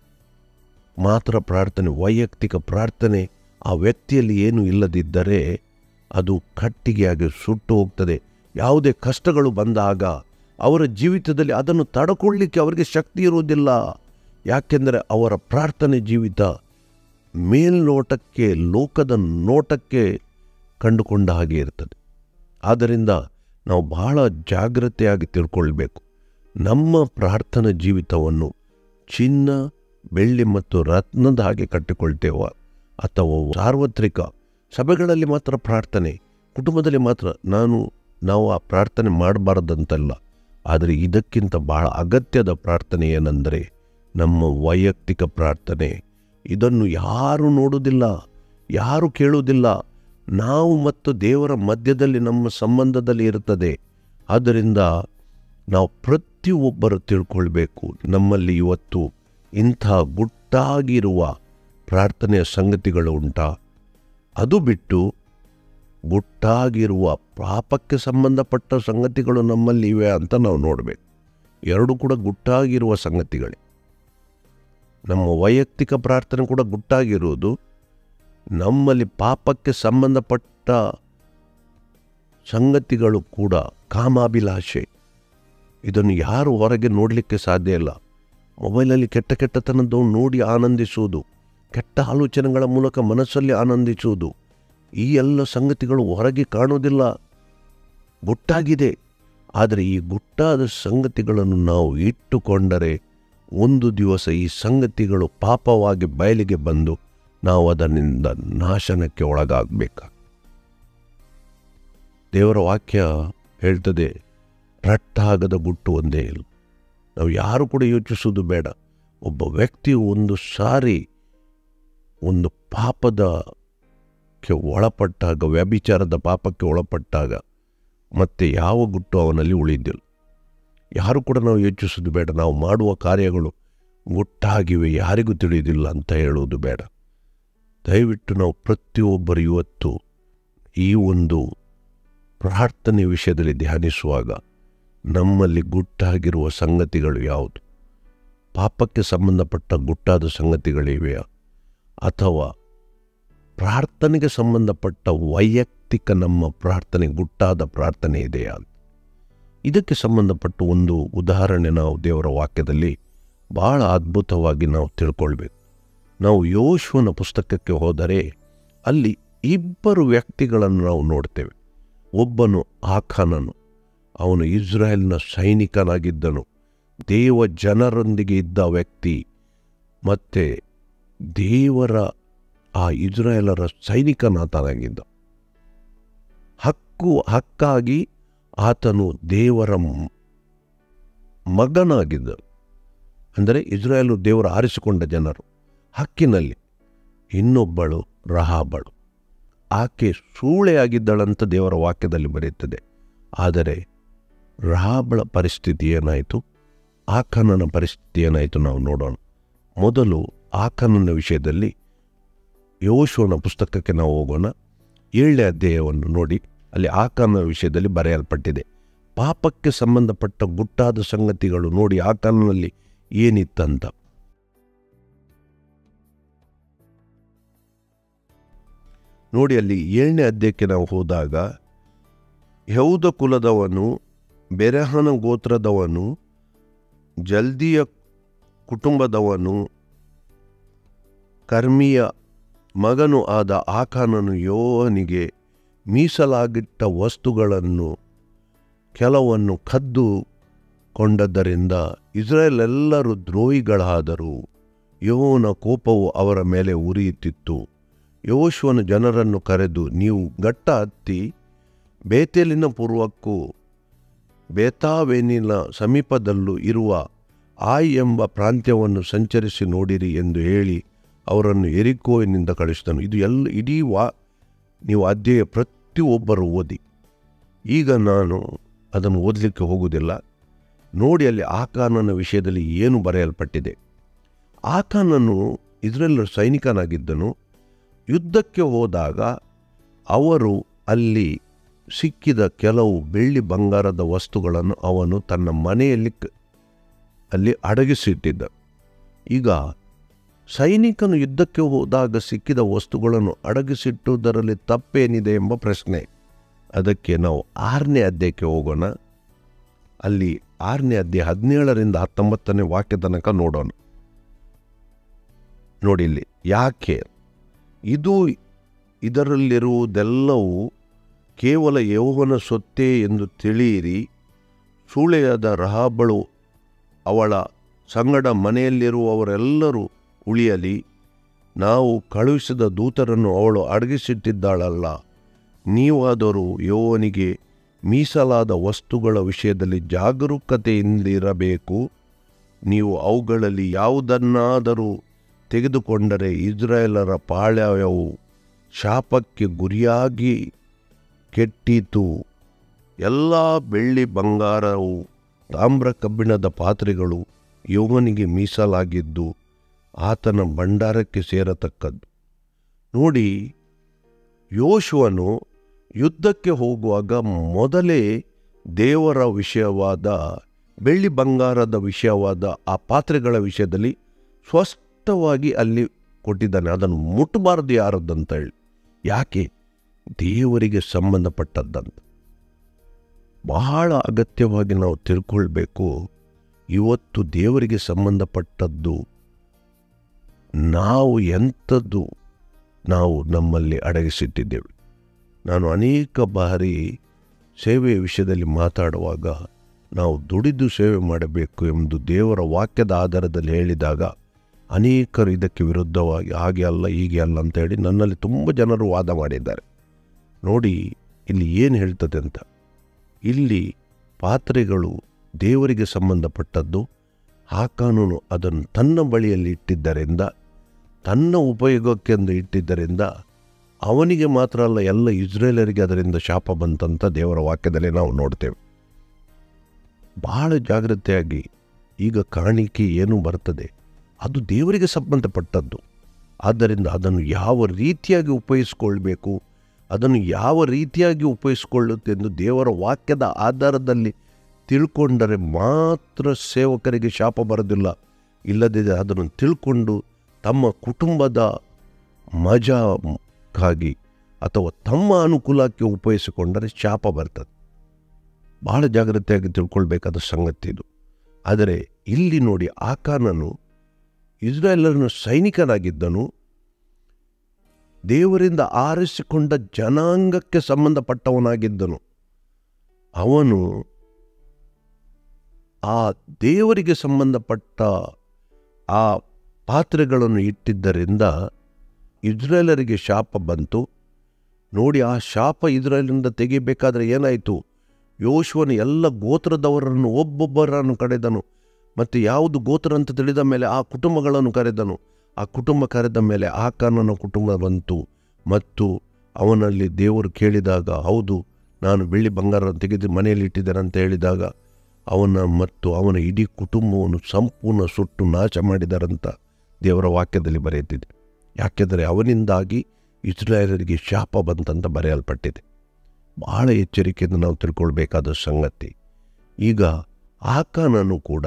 ಮಾತ್ರ ಪ್ರಾರ್ಥನೆ ವೈಯಕ್ತಿಕ ಪ್ರಾರ್ಥನೆ ಆ ವ್ಯಕ್ತಿಯಲ್ಲಿ ಏನು ಇಲ್ಲದಿದ್ದರೆ ಅದು ಕಟ್ಟಿಗೆಯಾಗಿ ಸುಟ್ಟು ಹೋಗ್ತದೆ ಯಾವುದೇ ಕಷ್ಟಗಳು ಬಂದಾಗ ಅವರ ಜೀವಿತದಲ್ಲಿ ಅದನ್ನು ತಡ್ಕೊಳ್ಳಿಕ್ಕೆ ಅವರಿಗೆ ಶಕ್ತಿ ಇರುವುದಿಲ್ಲ ಯಾಕೆಂದರೆ ಅವರ ಪ್ರಾರ್ಥನೆ ಜೀವಿತ ಮೇಲ್ನೋಟಕ್ಕೆ ಲೋಕದ ನೋಟಕ್ಕೆ ಕಂಡುಕೊಂಡ ಹಾಗೆ ಇರ್ತದೆ ಆದ್ದರಿಂದ ನಾವು ಬಹಳ ಜಾಗ್ರತೆಯಾಗಿ ತಿಳ್ಕೊಳ್ಬೇಕು ನಮ್ಮ ಪ್ರಾರ್ಥನಾ ಜೀವಿತವನ್ನು ಚಿನ್ನ ಬೆಳ್ಳಿ ಮತ್ತು ರತ್ನದ ಹಾಗೆ ಕಟ್ಟಿಕೊಳ್ತೇವ ಅಥವಾ ಸಾರ್ವತ್ರಿಕ ಸಭೆಗಳಲ್ಲಿ ಮಾತ್ರ ಪ್ರಾರ್ಥನೆ ಕುಟುಂಬದಲ್ಲಿ ಮಾತ್ರ ನಾನು ನಾವು ಆ ಪ್ರಾರ್ಥನೆ ಮಾಡಬಾರ್ದಂತಲ್ಲ ಆದರೆ ಇದಕ್ಕಿಂತ ಬಹಳ ಅಗತ್ಯದ ಪ್ರಾರ್ಥನೆ ಏನೆಂದರೆ ನಮ್ಮ ವೈಯಕ್ತಿಕ ಪ್ರಾರ್ಥನೆ ಇದನ್ನು ಯಾರು ನೋಡುವುದಿಲ್ಲ ಯಾರು ಕೇಳುವುದಿಲ್ಲ ನಾವು ಮತ್ತು ದೇವರ ಮಧ್ಯದಲ್ಲಿ ನಮ್ಮ ಸಂಬಂಧದಲ್ಲಿ ಇರುತ್ತದೆ ಆದ್ದರಿಂದ ನಾವು ಪ್ರತಿಯೊಬ್ಬರು ತಿಳ್ಕೊಳ್ಬೇಕು ನಮ್ಮಲ್ಲಿ ಇವತ್ತು ಇಂಥ ಗುಟ್ಟಾಗಿರುವ ಪ್ರಾರ್ಥನೆಯ ಸಂಗತಿಗಳು ಉಂಟಾ ಅದು ಬಿಟ್ಟು ಗುಟ್ಟಾಗಿರುವ ಪಾಪಕ್ಕೆ ಸಂಬಂಧಪಟ್ಟ ಸಂಗತಿಗಳು ನಮ್ಮಲ್ಲಿ ಇವೆ ಅಂತ ನಾವು ನೋಡಬೇಕು ಎರಡು ಕೂಡ ಗುಟ್ಟಾಗಿರುವ ಸಂಗತಿಗಳೇ ನಮ್ಮ ವೈಯಕ್ತಿಕ ಪ್ರಾರ್ಥನೆ ಕೂಡ ಗುಟ್ಟಾಗಿರುವುದು ನಮ್ಮಲ್ಲಿ ಪಾಪಕ್ಕೆ ಸಂಬಂಧಪಟ್ಟ ಸಂಗತಿಗಳು ಕೂಡ ಕಾಮಾಭಿಲಾಷೆ ಇದನ್ನು ಯಾರು ಹೊರಗೆ ನೋಡಲಿಕ್ಕೆ ಸಾಧ್ಯ ಇಲ್ಲ ಮೊಬೈಲಲ್ಲಿ ಕೆಟ್ಟ ಕೆಟ್ಟತನದ್ದು ನೋಡಿ ಆನಂದಿಸುವುದು ಕೆಟ್ಟ ಆಲೋಚನೆಗಳ ಮೂಲಕ ಮನಸ್ಸಲ್ಲಿ ಆನಂದಿಸುವುದು ಈ ಎಲ್ಲ ಸಂಗತಿಗಳು ಹೊರಗೆ ಕಾಣುವುದಿಲ್ಲ ಗುಟ್ಟಾಗಿದೆ ಆದರೆ ಈ ಗುಟ್ಟಾದ ಸಂಗತಿಗಳನ್ನು ನಾವು ಇಟ್ಟುಕೊಂಡರೆ ಒಂದು ದಿವಸ ಈ ಸಂಗತಿಗಳು ಪಾಪವಾಗಿ ಬಯಲಿಗೆ ಬಂದು ನಾವು ಅದರಿಂದ ನಾಶನಕ್ಕೆ ಒಳಗಾಗಬೇಕು ದೇವರ ವಾಕ್ಯ ಹೇಳ್ತದೆ ರಟ್ಟಾಗದ ಗುಟ್ಟು ಒಂದೇ ಇಲ್ಲ ನಾವು ಯಾರು ಕೂಡ ಯೋಚಿಸುವುದು ಬೇಡ ಒಬ್ಬ ವ್ಯಕ್ತಿಯು ಒಂದು ಸಾರಿ ಒಂದು ಪಾಪದಕ್ಕೆ ಒಳಪಟ್ಟಾಗ ವ್ಯಭಿಚಾರದ ಪಾಪಕ್ಕೆ ಒಳಪಟ್ಟಾಗ ಮತ್ತೆ ಯಾವ ಗುಟ್ಟು ಅವನಲ್ಲಿ ಉಳಿದಿಲ್ಲ ಯಾರು ಕೂಡ ನಾವು ಯೋಚಿಸೋದು ಬೇಡ ನಾವು ಮಾಡುವ ಕಾರ್ಯಗಳು ಗುಟ್ಟಾಗಿವೆ ಯಾರಿಗೂ ತಿಳಿಯೋದಿಲ್ಲ ಅಂತ ಹೇಳುವುದು ಬೇಡ ದಯವಿಟ್ಟು ನಾವು ಪ್ರತಿಯೊಬ್ಬರು ಇವತ್ತು ಈ ಒಂದು ಪ್ರಾರ್ಥನೆ ವಿಷಯದಲ್ಲಿ ಧ್ಯಾನಿಸುವಾಗ ನಮ್ಮಲ್ಲಿ ಗುಟ್ಟಾಗಿರುವ ಸಂಗತಿಗಳು ಯಾವುದು ಪಾಪಕ್ಕೆ ಸಂಬಂಧಪಟ್ಟ ಗುಟ್ಟಾದ ಸಂಗತಿಗಳಿವೆಯಾ ಅಥವಾ ಪ್ರಾರ್ಥನೆಗೆ ಸಂಬಂಧಪಟ್ಟ ವೈಯಕ್ತಿಕ ನಮ್ಮ ಪ್ರಾರ್ಥನೆ ಗುಟ್ಟಾದ ಪ್ರಾರ್ಥನೆ ಇದೆಯಾ ಇದಕ್ಕೆ ಸಂಬಂಧಪಟ್ಟ ಒಂದು ಉದಾಹರಣೆ ನಾವು ದೇವರ ವಾಕ್ಯದಲ್ಲಿ ಬಹಳ ಅದ್ಭುತವಾಗಿ ನಾವು ತಿಳ್ಕೊಳ್ಬೇಕು ನಾವು ಯೋಶುವನ ಪುಸ್ತಕಕ್ಕೆ ಹೋದರೆ ಅಲ್ಲಿ ಇಬ್ಬರು ವ್ಯಕ್ತಿಗಳನ್ನು ನಾವು ನೋಡ್ತೇವೆ ಒಬ್ಬನು ಆಖಾನನು ಅವನು ಇಸ್ರಾಯೇಲ್ನ ಸೈನಿಕನಾಗಿದ್ದನು ದೇವ ಜನರೊಂದಿಗೆ ಇದ್ದ ವ್ಯಕ್ತಿ ಮತ್ತು ದೇವರ ಆ ಇಸ್ರಾಯೇಲರ ಸೈನಿಕನಾತನಾಗಿದ್ದ ಹಕ್ಕು ಹಕ್ಕಾಗಿ ಆತನು ದೇವರ ಮ್- ಮಗನಾಗಿದ್ದ ಅಂದರೆ ಇಸ್ರಾಯೇಲು ದೇವರು ಆರಿಸಿಕೊಂಡ ಜನರು ಹಕ್ಕಿನಲ್ಲಿ ಇನ್ನೊಬ್ಬಳು ರಹಾಬಳು ಆಕೆ ಸೂಳೆಯಾಗಿದ್ದಳಂತ ದೇವರ ವಾಕ್ಯದಲ್ಲಿ ಬರೆಯುತ್ತದೆ ಆದರೆ ರಹಾಬಳ ಪರಿಸ್ಥಿತಿ ಏನಾಯಿತು ಆಖನನ ಪರಿಸ್ಥಿತಿ ಏನಾಯಿತು ನಾವು ನೋಡೋಣ ಮೊದಲು ಆಖನನ ವಿಷಯದಲ್ಲಿ ಯೋಶುವನ ಪುಸ್ತಕಕ್ಕೆ ನಾವು ಹೋಗೋಣ ಏಳನೇ ಅಧ್ಯಾಯವನ್ನು ನೋಡಿ ಅಲ್ಲಿ ಆಕಾನ ವಿಷಯದಲ್ಲಿ ಬರೆಯಲ್ಪಟ್ಟಿದೆ ಪಾಪಕ್ಕೆ ಸಂಬಂಧಪಟ್ಟ ಗುಟ್ಟಾದ ಸಂಗತಿಗಳು ನೋಡಿ ಆಕಾನಲ್ಲಿ ಏನಿತ್ತಂತ ನೋಡಿ ಅಲ್ಲಿ ಏಳನೇ ಅಧ್ಯಾಯಕ್ಕೆ ನಾವು ಹೋದಾಗ ಯೌದ ಕುಲದವನು ಬೆರಹನ ಗೋತ್ರದವನು ಜಲ್ದಿಯ ಕುಟುಂಬದವನು ಕರ್ಮಿಯ ಮಗನು ಆದ ಆಕಾನನು ಯೋವನಿಗೆ ಮೀಸಲಾಗಿಟ್ಟ ವಸ್ತುಗಳನ್ನು ಕೆಲವನ್ನು ಕದ್ದು ಕೊಂಡದ್ದರಿಂದ ಇಸ್ರೇಲ್ ಎಲ್ಲರೂ ದ್ರೋಹಿಗಳಾದರು ಯಹೋವನ ಕೋಪವು ಅವರ ಮೇಲೆ ಉರಿಯುತ್ತಿತ್ತು ಯೋಶುವನು ಜನರನ್ನು ಕರೆದು ನೀವು ಗಟ್ಟ ಹತ್ತಿ ಬೇತೇಲಿನ ಪೂರ್ವಕ್ಕೂ ಬೇತಾವೆನಿನ ಸಮೀಪದಲ್ಲೂ ಇರುವ ಆಯ್ ಎಂಬ ಪ್ರಾಂತ್ಯವನ್ನು ಸಂಚರಿಸಿ ನೋಡಿರಿ ಎಂದು ಹೇಳಿ ಅವರನ್ನು ಎರಿಕೋವಿನಿಂದ ಕಳಿಸಿದನು ಇದು ಎಲ್ಲ ಇಡೀ ವಾ ನೀವು ಅಧ್ಯಾಯ ಪ್ರತಿಯೊಬ್ಬರು ಓದಿ ಈಗ ನಾನು ಅದನ್ನು ಓದಲಿಕ್ಕೆ ಹೋಗುವುದಿಲ್ಲ ನೋಡಿ ಅಲ್ಲಿ ಆಕಾನನ ವಿಷಯದಲ್ಲಿ ಏನು ಬರೆಯಲ್ಪಟ್ಟಿದೆ ಆಕಾನನು ಇಸ್ರೇಲರ ಸೈನಿಕನಾಗಿದ್ದನು ಯುದ್ಧಕ್ಕೆ ಹೋದಾಗ ಅವರು ಅಲ್ಲಿ ಸಿಕ್ಕಿದ ಕೆಲವು ಬೆಳ್ಳಿ ಬಂಗಾರದ ವಸ್ತುಗಳನ್ನು ಅವನು ತನ್ನ ಮನೆಯಲ್ಲಿ ಕ- ಅಲ್ಲಿ ಅಡಗಿಸಿಟ್ಟಿದ್ದ ಈಗ ಸೈನಿಕನು ಯುದ್ಧಕ್ಕೆ ಹೋದಾಗ ಸಿಕ್ಕಿದ ವಸ್ತುಗಳನ್ನು ಅಡಗಿಸಿಟ್ಟುವುದರಲ್ಲಿ ತಪ್ಪೇನಿದೆ ಎಂಬ ಪ್ರಶ್ನೆ ಅದಕ್ಕೆ ನಾವು ಆರನೇ ಅಧ್ಯಾಯಕ್ಕೆ ಹೋಗೋಣ ಅಲ್ಲಿ ಆರನೇ ಅಧ್ಯಾಯ ಹದಿನೇಳರಿಂದ ಹತ್ತೊಂಬತ್ತನೇ ವಾಕ್ಯ ತನಕ ನೋಡೋಣ ನೋಡಿ ಇಲ್ಲಿ ಯಾಕೆ ಇದು ಇದರಲ್ಲಿರುವುದೆಲ್ಲವೂ ಕೇವಲ ಯೌವನ ಸೊತ್ತೆ ಎಂದು ತಿಳಿಯಿರಿ ಸೂಳೆಯಾದ ರಹಾಬಳು ಅವಳ ಸಂಗಡ ಮನೆಯಲ್ಲಿರುವವರೆಲ್ಲರೂ ಉಳಿಯಲಿ ನಾವು ಕಳುಹಿಸಿದ ದೂತರನ್ನು ಅವಳು ಅಡಗಿಸಿಟ್ಟಿದ್ದಾಳಲ್ಲ ನೀವಾದರೂ ಯೌವನಿಗೆ ಮೀಸಲಾದ ವಸ್ತುಗಳ ವಿಷಯದಲ್ಲಿ ಜಾಗರೂಕತೆಯಿಂದಿರಬೇಕು ನೀವು ಅವುಗಳಲ್ಲಿ ಯಾವುದನ್ನಾದರೂ ತೆಗೆದುಕೊಂಡರೆ ಇಸ್ರಾಯೇಲರ ಪಾಳ್ಯವು ಶಾಪಕ್ಕೆ ಗುರಿಯಾಗಿ ಕೆಟ್ಟಿತು ಎಲ್ಲ ಬೆಳ್ಳಿ ಬಂಗಾರವು ತಾಮ್ರ ಕಬ್ಬಿಣದ ಪಾತ್ರೆಗಳು ಯೌವನಿಗೆ ಮೀಸಲಾಗಿದ್ದು ಆತನ ಭಂಡಾರಕ್ಕೆ ಸೇರತಕ್ಕದ್ದು ನೋಡಿ ಯೋಶುವನು ಯುದ್ಧಕ್ಕೆ ಹೋಗುವಾಗ ಮೊದಲೇ ದೇವರ ವಿಷಯವಾದ ಬೆಳ್ಳಿ ಬಂಗಾರದ ವಿಷಯವಾದ ಆ ಪಾತ್ರೆಗಳ ವಿಷಯದಲ್ಲಿ ಸ್ಪಷ್ಟವಾಗಿ ಅಲ್ಲಿ ಕೊಟ್ಟಿದ್ದಾನೆ ಅದನ್ನು ಮುಟ್ಟಬಾರದು ಯಾರದ್ದಂತ ಹೇಳಿ ಯಾಕೆ ದೇವರಿಗೆ ಸಂಬಂಧಪಟ್ಟದ್ದಂತ ಬಹಳ ಅಗತ್ಯವಾಗಿ ನಾವು ತಿಳ್ಕೊಳ್ಬೇಕು ಇವತ್ತು ದೇವರಿಗೆ ಸಂಬಂಧಪಟ್ಟದ್ದು ನಾವು ಎಂಥದ್ದು ನಾವು ನಮ್ಮಲ್ಲಿ ಅಡಗಿಸಿಟ್ಟಿದ್ದೇವೆ ನಾನು ಅನೇಕ ಬಾರಿ ಸೇವೆಯ ವಿಷಯದಲ್ಲಿ ಮಾತಾಡುವಾಗ ನಾವು ದುಡಿದು ಸೇವೆ ಮಾಡಬೇಕು ಎಂದು ದೇವರ ವಾಕ್ಯದ ಆಧಾರದಲ್ಲಿ ಹೇಳಿದಾಗ ಅನೇಕರು ಇದಕ್ಕೆ ವಿರುದ್ಧವಾಗಿ ಹಾಗೆ ಅಲ್ಲ ಹೀಗೆ ಅಲ್ಲ ಅಂತ ಹೇಳಿ ನನ್ನಲ್ಲಿ ತುಂಬ ಜನರು ವಾದ ಮಾಡಿದ್ದಾರೆ ನೋಡಿ ಇಲ್ಲಿ ಏನು ಹೇಳ್ತದೆ ಅಂತ ಇಲ್ಲಿ ಪಾತ್ರೆಗಳು ದೇವರಿಗೆ ಸಂಬಂಧಪಟ್ಟದ್ದು ಆ ಕಾನೂನು ಅದನ್ನು ತನ್ನ ಬಳಿಯಲ್ಲಿ ಇಟ್ಟಿದ್ದರಿಂದ ತನ್ನ ಉಪಯೋಗಕ್ಕೆಂದು ಇಟ್ಟಿದ್ದರಿಂದ ಅವನಿಗೆ ಮಾತ್ರ ಅಲ್ಲ ಎಲ್ಲ ಇಸ್ರೇಲರಿಗೆ ಅದರಿಂದ ಶಾಪ ಬಂತಂತ ದೇವರ ವಾಕ್ಯದಲ್ಲಿ ನಾವು ನೋಡ್ತೇವೆ ಬಹಳ ಜಾಗ್ರತೆಯಾಗಿ ಈಗ ಕಾಣಿಕೆ ಏನು ಬರ್ತದೆ ಅದು ದೇವರಿಗೆ ಸಂಬಂಧಪಟ್ಟದ್ದು ಆದ್ದರಿಂದ ಅದನ್ನು ಯಾವ ರೀತಿಯಾಗಿ ಉಪಯೋಗಿಸ್ಕೊಳ್ಬೇಕು ಅದನ್ನು ಯಾವ ರೀತಿಯಾಗಿ ಉಪಯೋಗಿಸ್ಕೊಳ್ಳುತ್ತೆಂದು ದೇವರ ವಾಕ್ಯದ ಆಧಾರದಲ್ಲಿ ತಿಳ್ಕೊಂಡರೆ ಮಾತ್ರ ಸೇವಕರಿಗೆ ಶಾಪ ಬರೋದಿಲ್ಲ ಇಲ್ಲದಿದ್ದರೆ ಅದನ್ನು ತಿಳ್ಕೊಂಡು ತಮ್ಮ ಕುಟುಂಬದ ಮಜಾಕ್ಕಾಗಿ ಅಥವಾ ತಮ್ಮ ಅನುಕೂಲಕ್ಕೆ ಉಪಯೋಗಿಸಿಕೊಂಡರೆ ಶಾಪ ಬರ್ತದೆ ಬಹಳ ಜಾಗ್ರತೆಯಾಗಿ ತಿಳ್ಕೊಳ್ಬೇಕಾದ ಸಂಗತಿ ಇದು ಆದರೆ ಇಲ್ಲಿ ನೋಡಿ ಆಕಾನನು ಇಸ್ರಾಯೇಲರನ್ನು ಸೈನಿಕನಾಗಿದ್ದನು ದೇವರಿಂದ ಆರಿಸಿಕೊಂಡ ಜನಾಂಗಕ್ಕೆ ಸಂಬಂಧಪಟ್ಟವನಾಗಿದ್ದನು ಅವನು ಆ ದೇವರಿಗೆ ಸಂಬಂಧಪಟ್ಟ ಆ ಪಾತ್ರೆಗಳನ್ನು ಇಟ್ಟಿದ್ದರಿಂದ ಇಸ್ರೇಲರಿಗೆ ಶಾಪ ಬಂತು ನೋಡಿ ಆ ಶಾಪ ಇಸ್ರೇಲಿಂದ ತೆಗಿಬೇಕಾದ್ರೆ ಏನಾಯಿತು ಯೋಶುವನು ಎಲ್ಲ ಗೋತ್ರದವರನ್ನು ಒಬ್ಬೊಬ್ಬರನ್ನು ಕರೆದನು ಮತ್ತು ಯಾವುದು ಗೋತ್ರ ಅಂತ ತಿಳಿದ ಮೇಲೆ ಆ ಕುಟುಂಬಗಳನ್ನು ಕರೆದನು ಆ ಕುಟುಂಬ ಕರೆದ ಮೇಲೆ ಆಕಾನನ ಕುಟುಂಬ ಬಂತು ಮತ್ತು ಅವನಲ್ಲಿ ದೇವರು ಕೇಳಿದಾಗ ಹೌದು ನಾನು ಬೆಳ್ಳಿ ಬಂಗಾರ ತೆಗೆದು ಮನೆಯಲ್ಲಿ ಇಟ್ಟಿದ್ದೇನೆ ಅಂತ ಹೇಳಿದಾಗ ಅವನ ಮತ್ತು ಅವನ ಇಡೀ ಕುಟುಂಬವನ್ನು ಸಂಪೂರ್ಣ ಸುಟ್ಟು ನಾಶ ಮಾಡಿದರಂತ ದೇವರ ವಾಕ್ಯದಲ್ಲಿ ಬರೆಯುತ್ತಿದೆ ಯಾಕೆಂದರೆ ಅವನಿಂದಾಗಿ ಇಸ್ರಾಯೇಲರಿಗೆ ಶಾಪ ಬಂತಂತ ಬರೆಯಲ್ಪಟ್ಟಿದೆ ಬಹಳ ಎಚ್ಚರಿಕೆಯಿಂದ ನಾವು ತಿಳ್ಕೊಳ್ಬೇಕಾದ ಸಂಗತಿ ಈಗ ಆಕಾನನು ಕೂಡ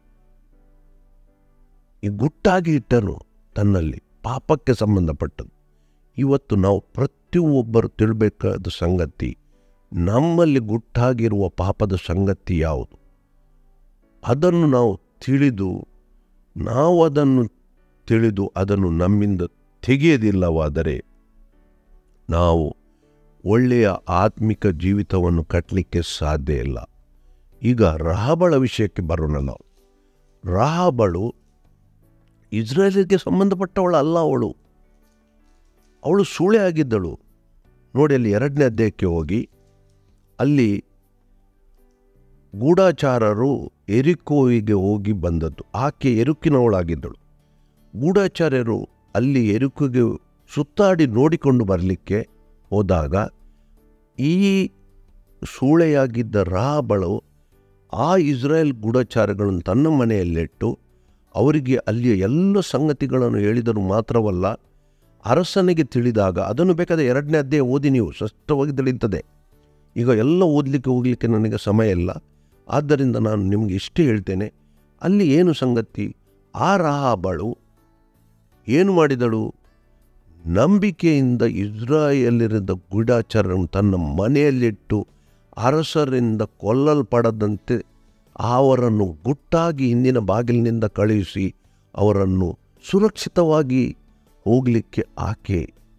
ಈ ಗುಟ್ಟಾಗಿ ಇಟ್ಟನು ತನ್ನಲ್ಲಿ ಪಾಪಕ್ಕೆ ಸಂಬಂಧಪಟ್ಟದ್ದು ಇವತ್ತು ನಾವು ಪ್ರತಿಯೊಬ್ಬರು ತಿಳಬೇಕಾದ ಸಂಗತಿ ನಮ್ಮಲ್ಲಿ ಗುಟ್ಟಾಗಿರುವ ಪಾಪದ ಸಂಗತಿ ಯಾವುದು ಅದನ್ನು ನಾವು ತಿಳಿದು ನಾವು ಅದನ್ನು ತಿಳಿದು ಅದನ್ನು ನಮ್ಮಿಂದ ತೆಗೆಯದಿಲ್ಲವಾದರೆ ನಾವು ಒಳ್ಳೆಯ ಆತ್ಮಿಕ ಜೀವಿತವನ್ನು ಕಟ್ಟಲಿಕ್ಕೆ ಸಾಧ್ಯ ಇಲ್ಲ ಈಗ ರಹಬಳ ವಿಷಯಕ್ಕೆ ಬರೋಣ ನಾವು ರಹಬಳು ಇಸ್ರೇಲಿಗೆ ಸಂಬಂಧಪಟ್ಟವಳು ಅಲ್ಲ ಅವಳು ಅವಳು ಸೂಳೆ ಆಗಿದ್ದಳು ನೋಡಿ ಅಲ್ಲಿ ಎರಡನೇ ಅಧ್ಯಾಯಕ್ಕೆ ಹೋಗಿ ಅಲ್ಲಿ ಗೂಢಾಚಾರರು ಎರಿಕೋವಿಗೆ ಹೋಗಿ ಬಂದದ್ದು ಆಕೆ ಎರುಕಿನವಳಾಗಿದ್ದಳು ಗೂಢಾಚಾರ್ಯರು ಅಲ್ಲಿ ಎರುಕಿಗೆ ಸುತ್ತಾಡಿ ನೋಡಿಕೊಂಡು ಬರಲಿಕ್ಕೆ ಹೋದಾಗ ಈ ಸೂಳೆಯಾಗಿದ್ದ ರಾಬಳು ಆ ಇಸ್ರಾಯೇಲ್ ಗೂಢಚಾರಗಳನ್ನು ತನ್ನ ಮನೆಯಲ್ಲಿಟ್ಟು ಅವರಿಗೆ ಅಲ್ಲಿಯ ಎಲ್ಲ ಸಂಗತಿಗಳನ್ನು ಹೇಳಿದರು ಮಾತ್ರವಲ್ಲ ಅರಸನಿಗೆ ತಿಳಿದಾಗ ಅದನ್ನು ಬೇಕಾದ ಎರಡನೇ ಅಧ್ಯಾಯ ಓದಿ ನೀವು ಸ್ಪಷ್ಟವಾಗಿ ತಿಳಿಯುತ್ತದೆ ಈಗ ಎಲ್ಲ ಓದಲಿಕ್ಕೆ ಹೋಗಲಿಕ್ಕೆ ನನಗೆ ಸಮಯ ಇಲ್ಲ ಆದ್ದರಿಂದ ನಾನು ನಿಮಗೆ ಇಷ್ಟೇ ಹೇಳ್ತೇನೆ ಅಲ್ಲಿ ಏನು ಸಂಗತಿ ಆ ರಾಹಾಬಳು ಏನು ಮಾಡಿದಳು ನಂಬಿಕೆಯಿಂದ ಇಸ್ರಾಯೇಲಿರದ ಗೂಢಾಚಾರವನ್ನು ತನ್ನ ಮನೆಯಲ್ಲಿಟ್ಟು ಅರಸರಿಂದ ಕೊಲ್ಲಲ್ಪಡದಂತೆ ಅವರನ್ನು ಗುಟ್ಟಾಗಿ ಹಿಂದಿನ ಬಾಗಿಲಿನಿಂದ ಕಳುಹಿಸಿ ಅವರನ್ನು ಸುರಕ್ಷಿತವಾಗಿ ಹೋಗಲಿಕ್ಕೆ ಆಕೆ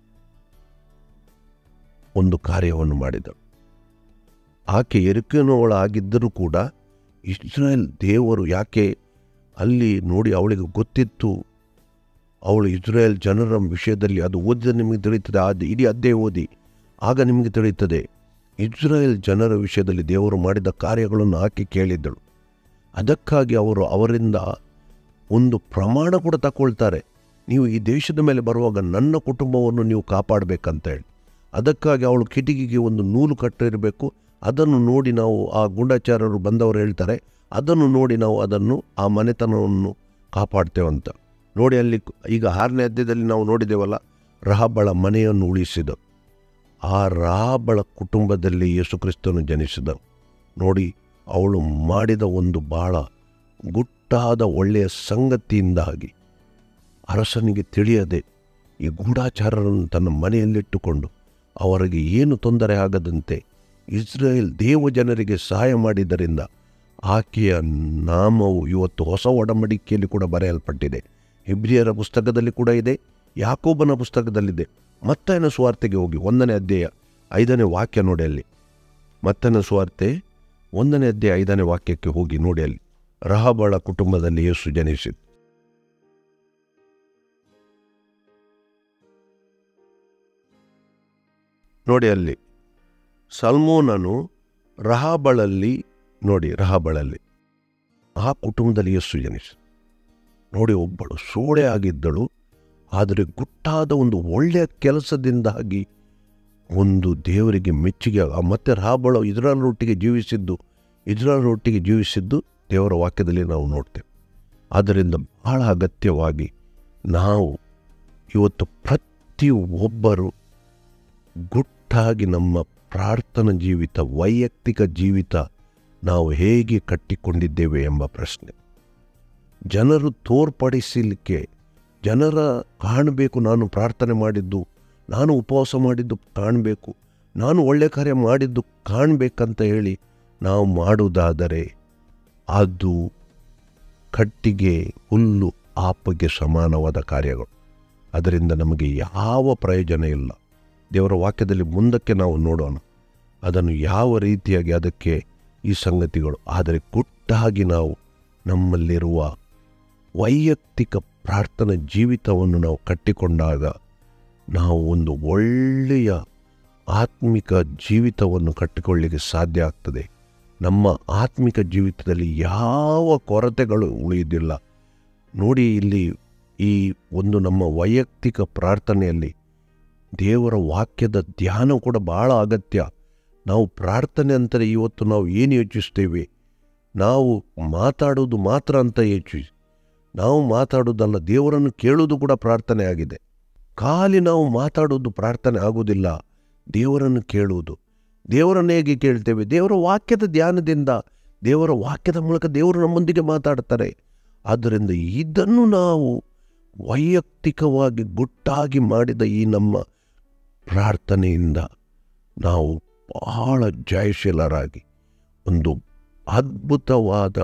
ಒಂದು ಕಾರ್ಯವನ್ನು ಮಾಡಿದಳು ಆಕೆ ಎರುಕಿನವಳಾಗಿದ್ದರೂ ಕೂಡ ಇಸ್ರಾಯೇಲ್ ದೇವರು ಯಾಕೆ ಅಲ್ಲಿ ನೋಡಿ ಅವಳಿಗೆ ಗೊತ್ತಿತ್ತು ಅವಳು ಇಸ್ರಾಯೇಲ್ ಜನರ ವಿಷಯದಲ್ಲಿ ಅದು ಓದಿದ ನಿಮಗೆ ತಿಳಿಯುತ್ತದೆ ಅದು ಇಡೀ ಅಧ್ಯಾಯ ಓದಿ ಆಗ ನಿಮಗೆ ತಿಳಿಯುತ್ತದೆ ಇಸ್ರಾಯೇಲ್ ಜನರ ವಿಷಯದಲ್ಲಿ ದೇವರು ಮಾಡಿದ ಕಾರ್ಯಗಳನ್ನು ಆಕೆ ಕೇಳಿದ್ದಳು ಅದಕ್ಕಾಗಿ ಅವರು ಅವರಿಂದ ಒಂದು ಪ್ರಮಾಣ ಕೂಡ ತಗೊಳ್ತಾರೆ ನೀವು ಈ ದೇಶದ ಮೇಲೆ ಬರುವಾಗ ನನ್ನ ಕುಟುಂಬವನ್ನು ನೀವು ಕಾಪಾಡಬೇಕಂತ ಹೇಳಿ ಅದಕ್ಕಾಗಿ ಅವಳು ಕಿಟಕಿಗೆ ಒಂದು ನೂಲು ಕಟ್ಟಿರಬೇಕು ಅದನ್ನು ನೋಡಿ ನಾವು ಆ ಗೂಢಚಾರರು ಬಂದವರು ಹೇಳ್ತಾರೆ ಅದನ್ನು ನೋಡಿ ನಾವು ಅದನ್ನು ಆ ಮನೆತನವನ್ನು ಕಾಪಾಡ್ತೇವಂತ ನೋಡಿ ಅಲ್ಲಿ ಈಗ ಆರನೇ ಅಧ್ಯಾಯದಲ್ಲಿ ನಾವು ನೋಡಿದ್ದೇವಲ್ಲ ರಹಬಳ ಮನೆಯನ್ನು ಉಳಿಸಿದ ಆ ರಾಬಳ ಕುಟುಂಬದಲ್ಲಿ ಯೇಸುಕ್ರಿಸ್ತನು ಜನಿಸಿದ ನೋಡಿ ಅವಳು ಮಾಡಿದ ಒಂದು ಭಾಳ ಗುಟ್ಟಾದ ಒಳ್ಳೆಯ ಸಂಗತಿಯಿಂದಾಗಿ ಅರಸನಿಗೆ ತಿಳಿಯದೆ ಈ ಗೂಢಾಚಾರರನ್ನು ತನ್ನ ಮನೆಯಲ್ಲಿಟ್ಟುಕೊಂಡು ಅವರಿಗೆ ಏನು ತೊಂದರೆ ಆಗದಂತೆ ಇಸ್ರೇಲ್ ದೇವ ಜನರಿಗೆ ಸಹಾಯ ಮಾಡಿದ್ದರಿಂದ ಆಕೆಯ ನಾಮವು ಇವತ್ತು ಹೊಸ ಒಡಂಬಡಿಕೆಯಲ್ಲಿ ಕೂಡ ಬರೆಯಲ್ಪಟ್ಟಿದೆ ಹಿಬ್ರಿಯರ ಪುಸ್ತಕದಲ್ಲಿ ಕೂಡ ಇದೆ ಯಾಕೋಬನ ಪುಸ್ತಕದಲ್ಲಿದೆ ಮತ್ತನ ಸ್ವಾರ್ಥೆಗೆ ಹೋಗಿ ಒಂದನೇ ಅಧ್ಯಾಯ ಐದನೇ ವಾಕ್ಯ ನೋಡಿ ಅಲ್ಲಿ ಮತ್ತನ ಸ್ವಾರ್ತೆ ಒಂದನೇ ಅಧ್ಯಾಯ ಐದನೇ ವಾಕ್ಯಕ್ಕೆ ಹೋಗಿ ನೋಡಿ ಅಲ್ಲಿ ರಹಬಳ ಕುಟುಂಬದಲ್ಲಿ ಯೇಸು ಜನಿಸಿತು ನೋಡಿ ಅಲ್ಲಿ ಸಲ್ಮೋನನು ರಹಾಬಳಲ್ಲಿ ನೋಡಿ ರಹಾಬಳಲ್ಲಿ ಆ ಕುಟುಂಬದಲ್ಲಿ ಯೇಸು ಜನಿಸಿತು ನೋಡಿ ಒಬ್ಬಳು ಸೋಡೆ ಆಗಿದ್ದಳು ಆದರೆ ಗುಟ್ಟಾದ ಒಂದು ಒಳ್ಳೆಯ ಕೆಲಸದಿಂದಾಗಿ ಒಂದು ದೇವರಿಗೆ ಮೆಚ್ಚುಗೆ ಆ ಮತ್ತೆ ರಾಬಳ ಇದ್ರಲ್ಲೊಟ್ಟಿಗೆ ಜೀವಿಸಿದ್ದು ಇದ್ರಲ್ಲೊಟ್ಟಿಗೆ ಜೀವಿಸಿದ್ದು ದೇವರ ವಾಕ್ಯದಲ್ಲಿ ನಾವು ನೋಡ್ತೇವೆ ಆದ್ದರಿಂದ ಬಹಳ ಅಗತ್ಯವಾಗಿ ನಾವು ಇವತ್ತು ಪ್ರತಿಯೊಬ್ಬರು ಗುಟ್ಟಾಗಿ ನಮ್ಮ ಪ್ರಾರ್ಥನಾ ಜೀವಿತ ವೈಯಕ್ತಿಕ ಜೀವಿತ ನಾವು ಹೇಗೆ ಕಟ್ಟಿಕೊಂಡಿದ್ದೇವೆ ಎಂಬ ಪ್ರಶ್ನೆ ಜನರು ತೋರ್ಪಡಿಸಲಿಕ್ಕೆ ಜನರ ಕಾಣಬೇಕು ನಾನು ಪ್ರಾರ್ಥನೆ ಮಾಡಿದ್ದು ನಾನು ಉಪವಾಸ ಮಾಡಿದ್ದು ಕಾಣಬೇಕು ನಾನು ಒಳ್ಳೆ ಕಾರ್ಯ ಮಾಡಿದ್ದು ಕಾಣಬೇಕಂತ ಹೇಳಿ ನಾವು ಮಾಡುವುದಾದರೆ ಅದು ಕಟ್ಟಿಗೆ ಹುಲ್ಲು ಆಪಗೆ ಸಮಾನವಾದ ಕಾರ್ಯಗಳು ಅದರಿಂದ ನಮಗೆ ಯಾವ ಪ್ರಯೋಜನ ಇಲ್ಲ ದೇವರ ವಾಕ್ಯದಲ್ಲಿ ಮುಂದಕ್ಕೆ ನಾವು ನೋಡೋಣ ಅದನ್ನು ಯಾವ ರೀತಿಯಾಗಿ ಅದಕ್ಕೆ ಈ ಸಂಗತಿಗಳು ಆದರೆ ಗುಟ್ಟಾಗಿ ನಾವು ನಮ್ಮಲ್ಲಿರುವ ವೈಯಕ್ತಿಕ ಪ್ರಾರ್ಥನಾ ಜೀವಿತವನ್ನು ನಾವು ಕಟ್ಟಿಕೊಂಡಾಗ ನಾವು ಒಂದು ಒಳ್ಳೆಯ ಆತ್ಮಿಕ ಜೀವಿತವನ್ನು ಕಟ್ಟಿಕೊಳ್ಳಲಿಕ್ಕೆ ಸಾಧ್ಯ ಆಗ್ತದೆ ನಮ್ಮ ಆತ್ಮಿಕ ಜೀವಿತದಲ್ಲಿ ಯಾವ ಕೊರತೆಗಳು ಉಳಿಯುವುದಿಲ್ಲ ನೋಡಿ ಇಲ್ಲಿ ಈ ಒಂದು ನಮ್ಮ ವೈಯಕ್ತಿಕ ಪ್ರಾರ್ಥನೆಯಲ್ಲಿ ದೇವರ ವಾಕ್ಯದ ಧ್ಯಾನ ಕೂಡ ಬಹಳ ಅಗತ್ಯ ನಾವು ಪ್ರಾರ್ಥನೆ ಅಂತಾರೆ ಇವತ್ತು ನಾವು ಏನು ಯೋಚಿಸ್ತೇವೆ ನಾವು ಮಾತಾಡೋದು ಮಾತ್ರ ಅಂತ ಯೋಚಿಸಿ ನಾವು ಮಾತಾಡೋದಲ್ಲ ದೇವರನ್ನು ಕೇಳೋದು ಕೂಡ ಪ್ರಾರ್ಥನೆ ಆಗಿದೆ ಖಾಲಿ ನಾವು ಮಾತಾಡೋದು ಪ್ರಾರ್ಥನೆ ಆಗೋದಿಲ್ಲ ದೇವರನ್ನು ಕೇಳುವುದು ದೇವರನ್ನು ಹೇಗೆ ಕೇಳ್ತೇವೆ ದೇವರ ವಾಕ್ಯದ ಧ್ಯಾನದಿಂದ ದೇವರ ವಾಕ್ಯದ ಮೂಲಕ ದೇವರು ನಮ್ಮೊಂದಿಗೆ ಮಾತಾಡ್ತಾರೆ ಆದ್ದರಿಂದ ಇದನ್ನು ನಾವು ವೈಯಕ್ತಿಕವಾಗಿ ಗುಟ್ಟಾಗಿ ಮಾಡಿದ ಈ ನಮ್ಮ ಪ್ರಾರ್ಥನೆಯಿಂದ ನಾವು ಬಹಳ ಜಯಶೀಲರಾಗಿ ಒಂದು ಅದ್ಭುತವಾದ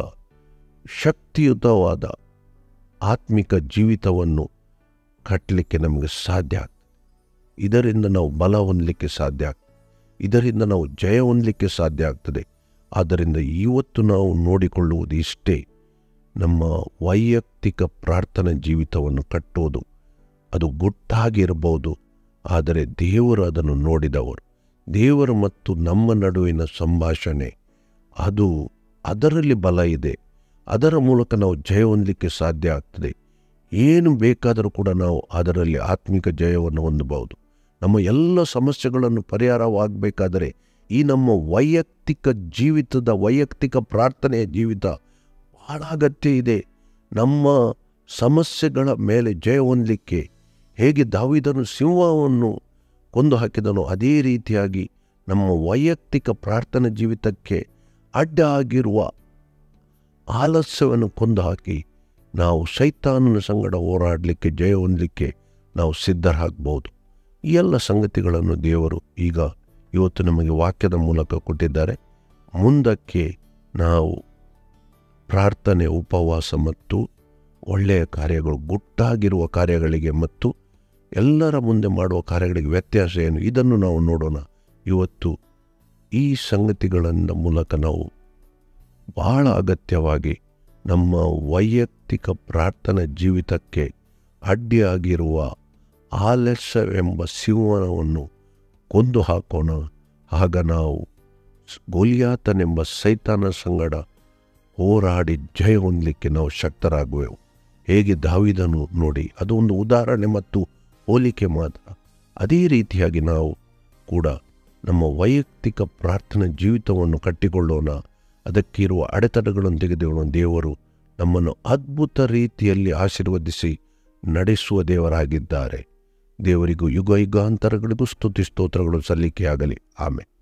ಶಕ್ತಿಯುತವಾದ ಆತ್ಮಿಕ ಜೀವಿತವನ್ನು ಕಟ್ಟಲಿಕ್ಕೆ ನಮಗೆ ಸಾಧ್ಯ ಆಗ್ತದೆ ಇದರಿಂದ ನಾವು ಬಲ ಹೊಂದಲಿಕ್ಕೆ ಸಾಧ್ಯ ಆಗ್ತದೆ ಇದರಿಂದ ನಾವು ಜಯ ಹೊಂದಲಿಕ್ಕೆ ಸಾಧ್ಯ ಆಗ್ತದೆ ಆದ್ದರಿಂದ ಇವತ್ತು ನಾವು ನೋಡಿಕೊಳ್ಳುವುದು ಇಷ್ಟೇ ನಮ್ಮ ವೈಯಕ್ತಿಕ ಪ್ರಾರ್ಥನಾ ಜೀವಿತವನ್ನು ಕಟ್ಟೋದು ಅದು ಗುಟ್ಟಾಗಿರಬಹುದು ಆದರೆ ದೇವರು ಅದನ್ನು ನೋಡಿದವರು ದೇವರು ಮತ್ತು ನಮ್ಮ ನಡುವಿನ ಸಂಭಾಷಣೆ ಅದು ಅದರಲ್ಲಿ ಬಲ ಇದೆ ಅದರ ಮೂಲಕ ನಾವು ಜಯ ಹೊಂದಲಿಕ್ಕೆ ಸಾಧ್ಯ ಆಗ್ತದೆ ಏನು ಬೇಕಾದರೂ ಕೂಡ ನಾವು ಅದರಲ್ಲಿ ಆತ್ಮಿಕ ಜಯವನ್ನು ಹೊಂದಬಹುದು ನಮ್ಮ ಎಲ್ಲ ಸಮಸ್ಯೆಗಳನ್ನು ಪರಿಹಾರವಾಗಬೇಕಾದರೆ ಈ ನಮ್ಮ ವೈಯಕ್ತಿಕ ಜೀವಿತದ ವೈಯಕ್ತಿಕ ಪ್ರಾರ್ಥನೆಯ ಜೀವಿತ ಬಹಳ ಅಗತ್ಯ ಇದೆ ನಮ್ಮ ಸಮಸ್ಯೆಗಳ ಮೇಲೆ ಜಯ ಹೊಂದಲಿಕ್ಕೆ ಹೇಗೆ ದಾವಿದನು ಸಿಂಹವನ್ನು ಕೊಂದು ಹಾಕಿದನೋ ಅದೇ ರೀತಿಯಾಗಿ ನಮ್ಮ ವೈಯಕ್ತಿಕ ಪ್ರಾರ್ಥನಾ ಜೀವಿತಕ್ಕೆ ಅಡ್ಡ ಆಗಿರುವ ಆಲಸ್ಯವನ್ನು ಕೊಂದು ಹಾಕಿ ನಾವು ಸೈತಾನನ ಸಂಗಡ ಹೋರಾಡಲಿಕ್ಕೆ ಜಯ ಹೊಂದಲಿಕ್ಕೆ ನಾವು ಸಿದ್ಧರಾಗಬಹುದು ಈ ಎಲ್ಲ ಸಂಗತಿಗಳನ್ನು ದೇವರು ಈಗ ಇವತ್ತು ನಮಗೆ ವಾಕ್ಯದ ಮೂಲಕ ಕೊಟ್ಟಿದ್ದಾರೆ ಮುಂದಕ್ಕೆ ನಾವು ಪ್ರಾರ್ಥನೆ ಉಪವಾಸ ಮತ್ತು ಒಳ್ಳೆಯ ಕಾರ್ಯಗಳು ಗುಟ್ಟಾಗಿರುವ ಕಾರ್ಯಗಳಿಗೆ ಮತ್ತು ಎಲ್ಲರ ಮುಂದೆ ಮಾಡುವ ಕಾರ್ಯಗಳಿಗೆ ವ್ಯತ್ಯಾಸ ಏನು ಇದನ್ನು ನಾವು ನೋಡೋಣ ಇವತ್ತು ಈ ಸಂಗತಿಗಳಿಂದ ಮೂಲಕ ನಾವು ಬಹಳ ಅಗತ್ಯವಾಗಿ ನಮ್ಮ ವೈಯಕ್ತಿಕ ಪ್ರಾರ್ಥನಾ ಜೀವಿತಕ್ಕೆ ಅಡ್ಡಿಯಾಗಿರುವ ಆಲಸ್ಯವೆಂಬ ಸಿಂಹವನ್ನು ಕೊಂದು ಹಾಕೋಣ ಆಗ ನಾವು ಸ್- ಗೋಲಿಯಾತನೆಂಬ ಸೈತಾನ ಸಂಗಡ ಹೋರಾಡಿ ಜಯ ಹೊಂದಲಿಕ್ಕೆ ನಾವು ಶಕ್ತರಾಗುವೆವು ಹೇಗೆ ದಾವಿದನು ನೋಡಿ ಅದು ಒಂದು ಉದಾಹರಣೆ ಮತ್ತು ಹೋಲಿಕೆ ಮಾತ್ರ ಅದೇ ರೀತಿಯಾಗಿ ನಾವು ಕೂಡ ನಮ್ಮ ವೈಯಕ್ತಿಕ ಪ್ರಾರ್ಥನಾ ಜೀವಿತವನ್ನು ಕಟ್ಟಿಕೊಳ್ಳೋಣ ಅದಕ್ಕಿರುವ ಅಡೆತಡೆಗಳನ್ನು ತೆಗೆದುಕೊಳ್ಳೋಣ ದೇವರು ನಮ್ಮನ್ನು ಅದ್ಭುತ ರೀತಿಯಲ್ಲಿ ಆಶೀರ್ವದಿಸಿ ನಡೆಸುವ ದೇವರಾಗಿದ್ದಾರೆ ದೇವರಿಗೂ ಯುಗ ಯುಗಾಂತರಗಳಿಗೂ ಸ್ತುತಿ ಸ್ತೋತ್ರಗಳು ಸಲ್ಲಿಕೆಯಾಗಲಿ ಆಮೇಲೆ